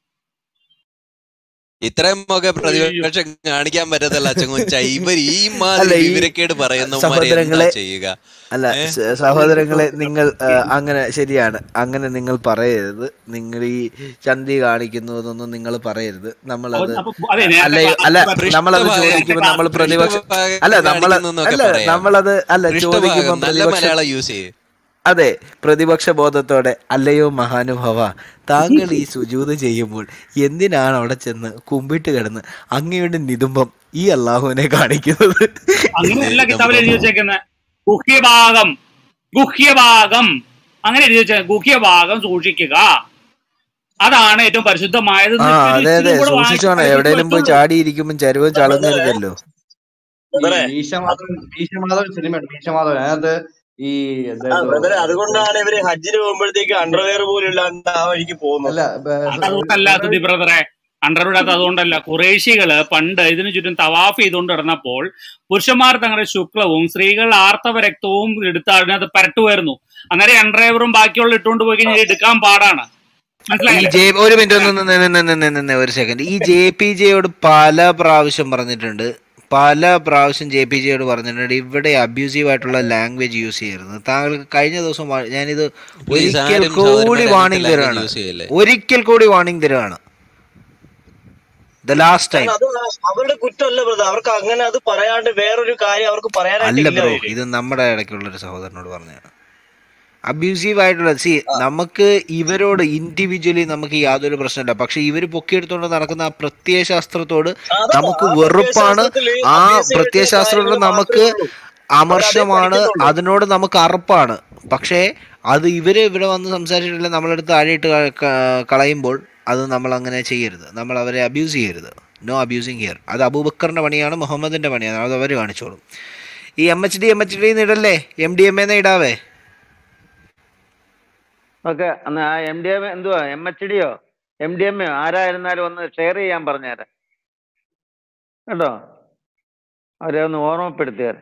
ഇത്രയും ഒക്കെ അയ്യോ പ്രതിപക്ഷം കാണിക്കാൻ പറ്റത്തില്ല അച്ചങ്കൊച്ച ഇവർ ഈ അല്ല മാതിരി ഈ വിവരക്കേട് പറയുന്നവന്മാരെ എന്താ സഹോദരങ്ങളെ ചെയ്യുക അല്ല ഏ സ- സഹോദരങ്ങളെ നിങ്ങൾ ആ, അങ്ങനെ ശരിയാണ് അങ്ങനെ നിങ്ങൾ പറയരുത് നിങ്ങൾ ഈ ചന്തി കാണിക്കുന്നു എന്നൊന്നും നിങ്ങൾ പറയരുത് അപ്പൊ നമ്മളത് അപ്പൊ അതെ നേരത്തെ അല്ലയോ ക്ലാ- അല്ല നേരത്തെ നമ്മളത് പൃഷ്ഠഭാഗം ചോദിക്കുമ്പോൾ നമ്മൾ ക്ലാസ് പ്രതിപക്ഷ പൃഷ്ഠഭാഗം അല്ല നമ്മൾ കാണിക്കുന്നു എന്നൊക്കെ അല്ല പറയാം നമ്മളത് അല്ല പൃഷ്ഠഭാഗം ചോദിക്കുമ്പോൾ നല്ല പ്രതിപക്ഷ മലയാളം യൂസ് ചെയ്യും അതെ പ്രതിപക്ഷ ബോധത്തോടെ അല്ലയോ മഹാനുഭവ താങ്കൾ ഈ സുജൂത് ചെയ്യുമ്പോൾ എന്തിനാണ് അവിടെ ചെന്ന് കുമ്പിട്ട് കിടന്ന് അങ്ങയുടെ നിതുമ്പം ഈ അള്ളാഹുവിനെ കാണിക്കുന്നത് അങ്ങനെയല്ല കിതാബിൽ നിതംബം എഴുതി വെച്ചേക്കുന്നത് ഗുഹ്യഭാഗം ഗുഹ്യഭാഗം അങ്ങനെ എഴുതി വെച്ച ഗുഹ്യഭാഗം സൂക്ഷിക്കുക അതാണ് ഏറ്റവും പരിശുദ്ധമായത് ആ എന്ന് ഇച്ചിരി അതെ അതെ ഇച്ചിരി കൂടെ വായിച്ച് സൂക്ഷിച്ചോണം പഠിപ്പിച്ച് എവിടെയെങ്കിലും പോയി വെച്ചോളൂ ചാടിയിരിക്കുമ്പോൾ ചരുവം ബ്രദറെ ചളങ്ങരുതല്ലോ ഈ ബ്രദറെ മീശമാധവൻ മീശമാധവൻ സിനിമയുണ്ട് മീശമാധവൻ അതിനകത്ത് ഈ ആ എന്തായിരുന്നു ബ്രദറെ അതുകൊണ്ടാണ് ഇവര് ഹജ്ജിന് പോകുമ്പോഴത്തേക്ക് അണ്ടർവെയർ പോലും ഇല്ലാണ്ട് ആ വഴിക്ക് പോകുന്നത് അല്ല ബ- സ- അതതുകൊണ്ടല്ല ബ്രദർ തുതി ബ്രദറെ അണ്ടർവിടാത്ത അതുകൊണ്ടല്ല കുറേശികള് പണ്ട് ഇതിനു ചുറ്റും തവാഫ് ചെയ്തുകൊണ്ട് നടന്നപ്പോൾ പുരുഷന്മാർ തങ്ങളുടെ ശുക്ലവും സ്ത്രീകൾ ആർത്തവ രക്തവും എടുത്ത് അതിനകത്ത് പരട്ടുമായിരുന്നു അന്നേരം അണ്ടർവെയറും ബാക്കിയുള്ള ഇട്ടുകൊണ്ട് പോയി കഴിഞ്ഞാൽ എടുക്കാൻ പാടാണ് ഈ മനസ്സിലായില്ലേ ജെ ഒരു മിനിറ്റ് ഒന്ന് നിന്ന് നിന്ന് നിന്ന് നിന്ന് നിന്ന് ഒരു സെക്കൻഡ് ഈ ജെ പി ജെയോട് പല പ്രാവശ്യം പറഞ്ഞിട്ടുണ്ട് പല പ്രാവശ്യം ജെ പി ജെയോട് പറഞ്ഞിട്ടുണ്ട് ഇവിടെ അബ്യൂസീവ് ആയിട്ടുള്ള ലാംഗ്വേജ് യൂസ് ചെയ്യരുത് താങ്കൾക്ക് കഴിഞ്ഞ ദിവസം വാ- ഞാനിത് പ്ലീസ് ഒരിക്കൽ ആരും കൂടി സഹോദരന്മാരെ അങ്ങനത്തെ വാണിംഗ് ലാംഗ്വേജ് തരുവാണ് യൂസ് ചെയ്യല്ലേ ഒരിക്കൽ കൂടി വാണിംഗ് തരുവാണ് ദ ലാസ്റ്റ് ടൈം കാരണം അത് അവരുടെ കുറ്റമല്ല ബ്രദർ അവർക്ക് അങ്ങനെ അത് പറയാണ്ട് വേറൊരു കാര്യം അവർക്ക് പറയാനായിട്ട് അല്ല ഇല്ല ബ്രോ അതില് ഇത് നമ്മുടെ ഇടയ്ക്കുള്ള ഒരു സഹോദരനോട് പറഞ്ഞതാണ് അബ്യൂസീവ് ആയിട്ടുള്ള സി നമുക്ക് ഇവരോട് ഇൻഡിവിജ്വലി നമുക്ക് യാതൊരു പ്രശ്നമില്ല പക്ഷെ ഇവർ പൊക്കിയെടുത്തുകൊണ്ട് നടക്കുന്ന ആ പ്രത്യയശാസ്ത്രത്തോട് അതാ നമുക്ക് ആ വെറുപ്പാണ് പ്രത്യയശാസ്ത്രത്തില് ആ അഭ്യസിയായിട്ടുള്ള കാര്യങ്ങൾ പ്രത്യയശാസ്ത്രത്തോട് മാത്രമേ നമുക്ക് ഉള്ളൂ അവരതേ അമർഷമാണ് പഠിക്കത്തുള്ളൂ അതിനോട് നമുക്ക് അറപ്പാണ് പക്ഷേ അത് ഇവര് ഇവിടെ വന്ന് സംസാരിച്ചിട്ടില്ല നമ്മളെടുത്ത് താഴെയിട്ട് ക- ക- കളയുമ്പോൾ അത് നമ്മൾ അങ്ങനെ ചെയ്യരുത് നമ്മൾ അവരെ അബ്യൂസ് ചെയ്യരുത് നോ അബ്യൂസിങ് ഹിയർ അത് അബൂബക്കറിന്റെ പണിയാണ് മുഹമ്മദിന്റെ പണിയാണ് അത് അവർ കാണിച്ചോളും ഈ M H D M H D ഇടല്ലേ എം ഡി എം എന്ന് ഇടാവേ ഓക്കെ എന്നാ ആ എം ഡി എം എന്തുവാ എം എച്ച് ഡിയോ എം ഡി എം ആരായിരുന്നാലും ഒന്ന് ഷെയർ ചെയ്യാൻ പറഞ്ഞുതരാം കേട്ടോ അവരെ ഒന്ന് ഓർമ്മപ്പെടുത്തിയാൽ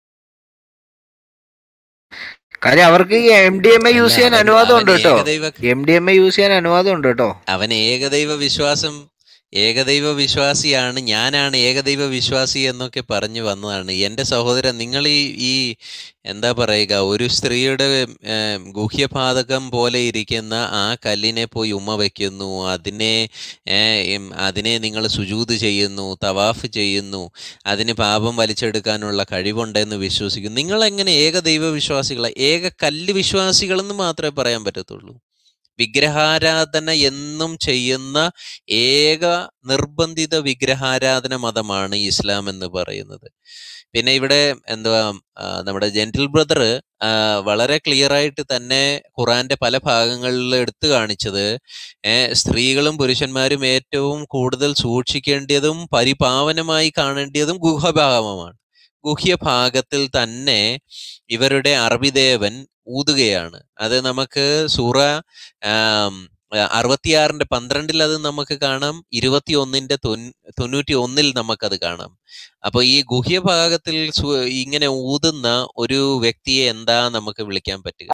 കാര്യം അവർക്ക് ഈ എം ഡി എം എ അല്ല യൂസ് ചെയ്യാൻ അവൻ അനുവാദം അവൻ ഉണ്ട് കേട്ടോ ഏകദൈവ M D M A use ചെയ്യാൻ അനുവാദം ഉണ്ട് കേട്ടോ അവൻ ഏകദൈവ വിശ്വാസം ഏകദൈവ വിശ്വാസിയാണ് ഞാനാണ് ഏകദൈവ വിശ്വാസി എന്നൊക്കെ പറഞ്ഞു വന്നതാണ് എൻ്റെ സഹോദരൻ നിങ്ങൾ ഈ ഈ എന്താ പറയുക ഒരു സ്ത്രീയുടെ ഏം, ഗുഹ്യപാതകം പോലെ ഇരിക്കുന്ന ആ കല്ലിനെ പോയി ഉമ്മ വയ്ക്കുന്നു അതിനെ ഏ, ഉം, അതിനെ നിങ്ങൾ സുജൂത് ചെയ്യുന്നു തവാഫ് ചെയ്യുന്നു അതിന് പാപം വലിച്ചെടുക്കാനുള്ള കഴിവുണ്ടെന്ന് വിശ്വസിക്കുന്നു നിങ്ങൾ എങ്ങനെ ഏകദൈവ വിശ്വാസികളെ ഏക കല്ല് വിശ്വാസികളെന്ന് മാത്രമേ പറയാൻ പറ്റത്തുള്ളൂ വിഗ്രഹാരാധന എന്നും ചെയ്യുന്ന ഏക നിർബന്ധിത വിഗ്രഹാരാധന മതമാണ് ഇസ്ലാം എന്ന് പറയുന്നത് പിന്നെ ഇവിടെ എന്തുവാ ആ, നമ്മുടെ ജെന്റിൽ ബ്രദർ വളരെ ക്ലിയർ ആയിട്ട് തന്നെ ഖുറാന്റെ പല ഭാഗങ്ങളിൽ എടുത്തു കാണിച്ചത് ഏ, സ്ത്രീകളും പുരുഷന്മാരും ഏറ്റവും കൂടുതൽ സൂക്ഷിക്കേണ്ടതും പരിപാവനമായി കാണേണ്ടതും ഗുഹഭാഗമാണ് ഗുഹ്യഭാഗത്തിൽ തന്നെ ഇവരുടെ അറബിദേവൻ ഊതുകയാണ് അത് നമുക്ക് സൂറ ആം, ആ, അറുപത്തിയാറിന്റെ പന്ത്രണ്ടിൽ അത് നമുക്ക് കാണാം ഇരുപത്തി ഒന്നിന്റെ തൊണ്ണൂറ്റി ഒന്നിൽ നമുക്കത് കാണാം അപ്പൊ ഈ ഗുഹ്യഭാഗത്തിൽ സു- ഇങ്ങനെ ഊതുന്ന ഒരു വ്യക്തിയെ എന്താ നമുക്ക് വിളിക്കാൻ പറ്റുക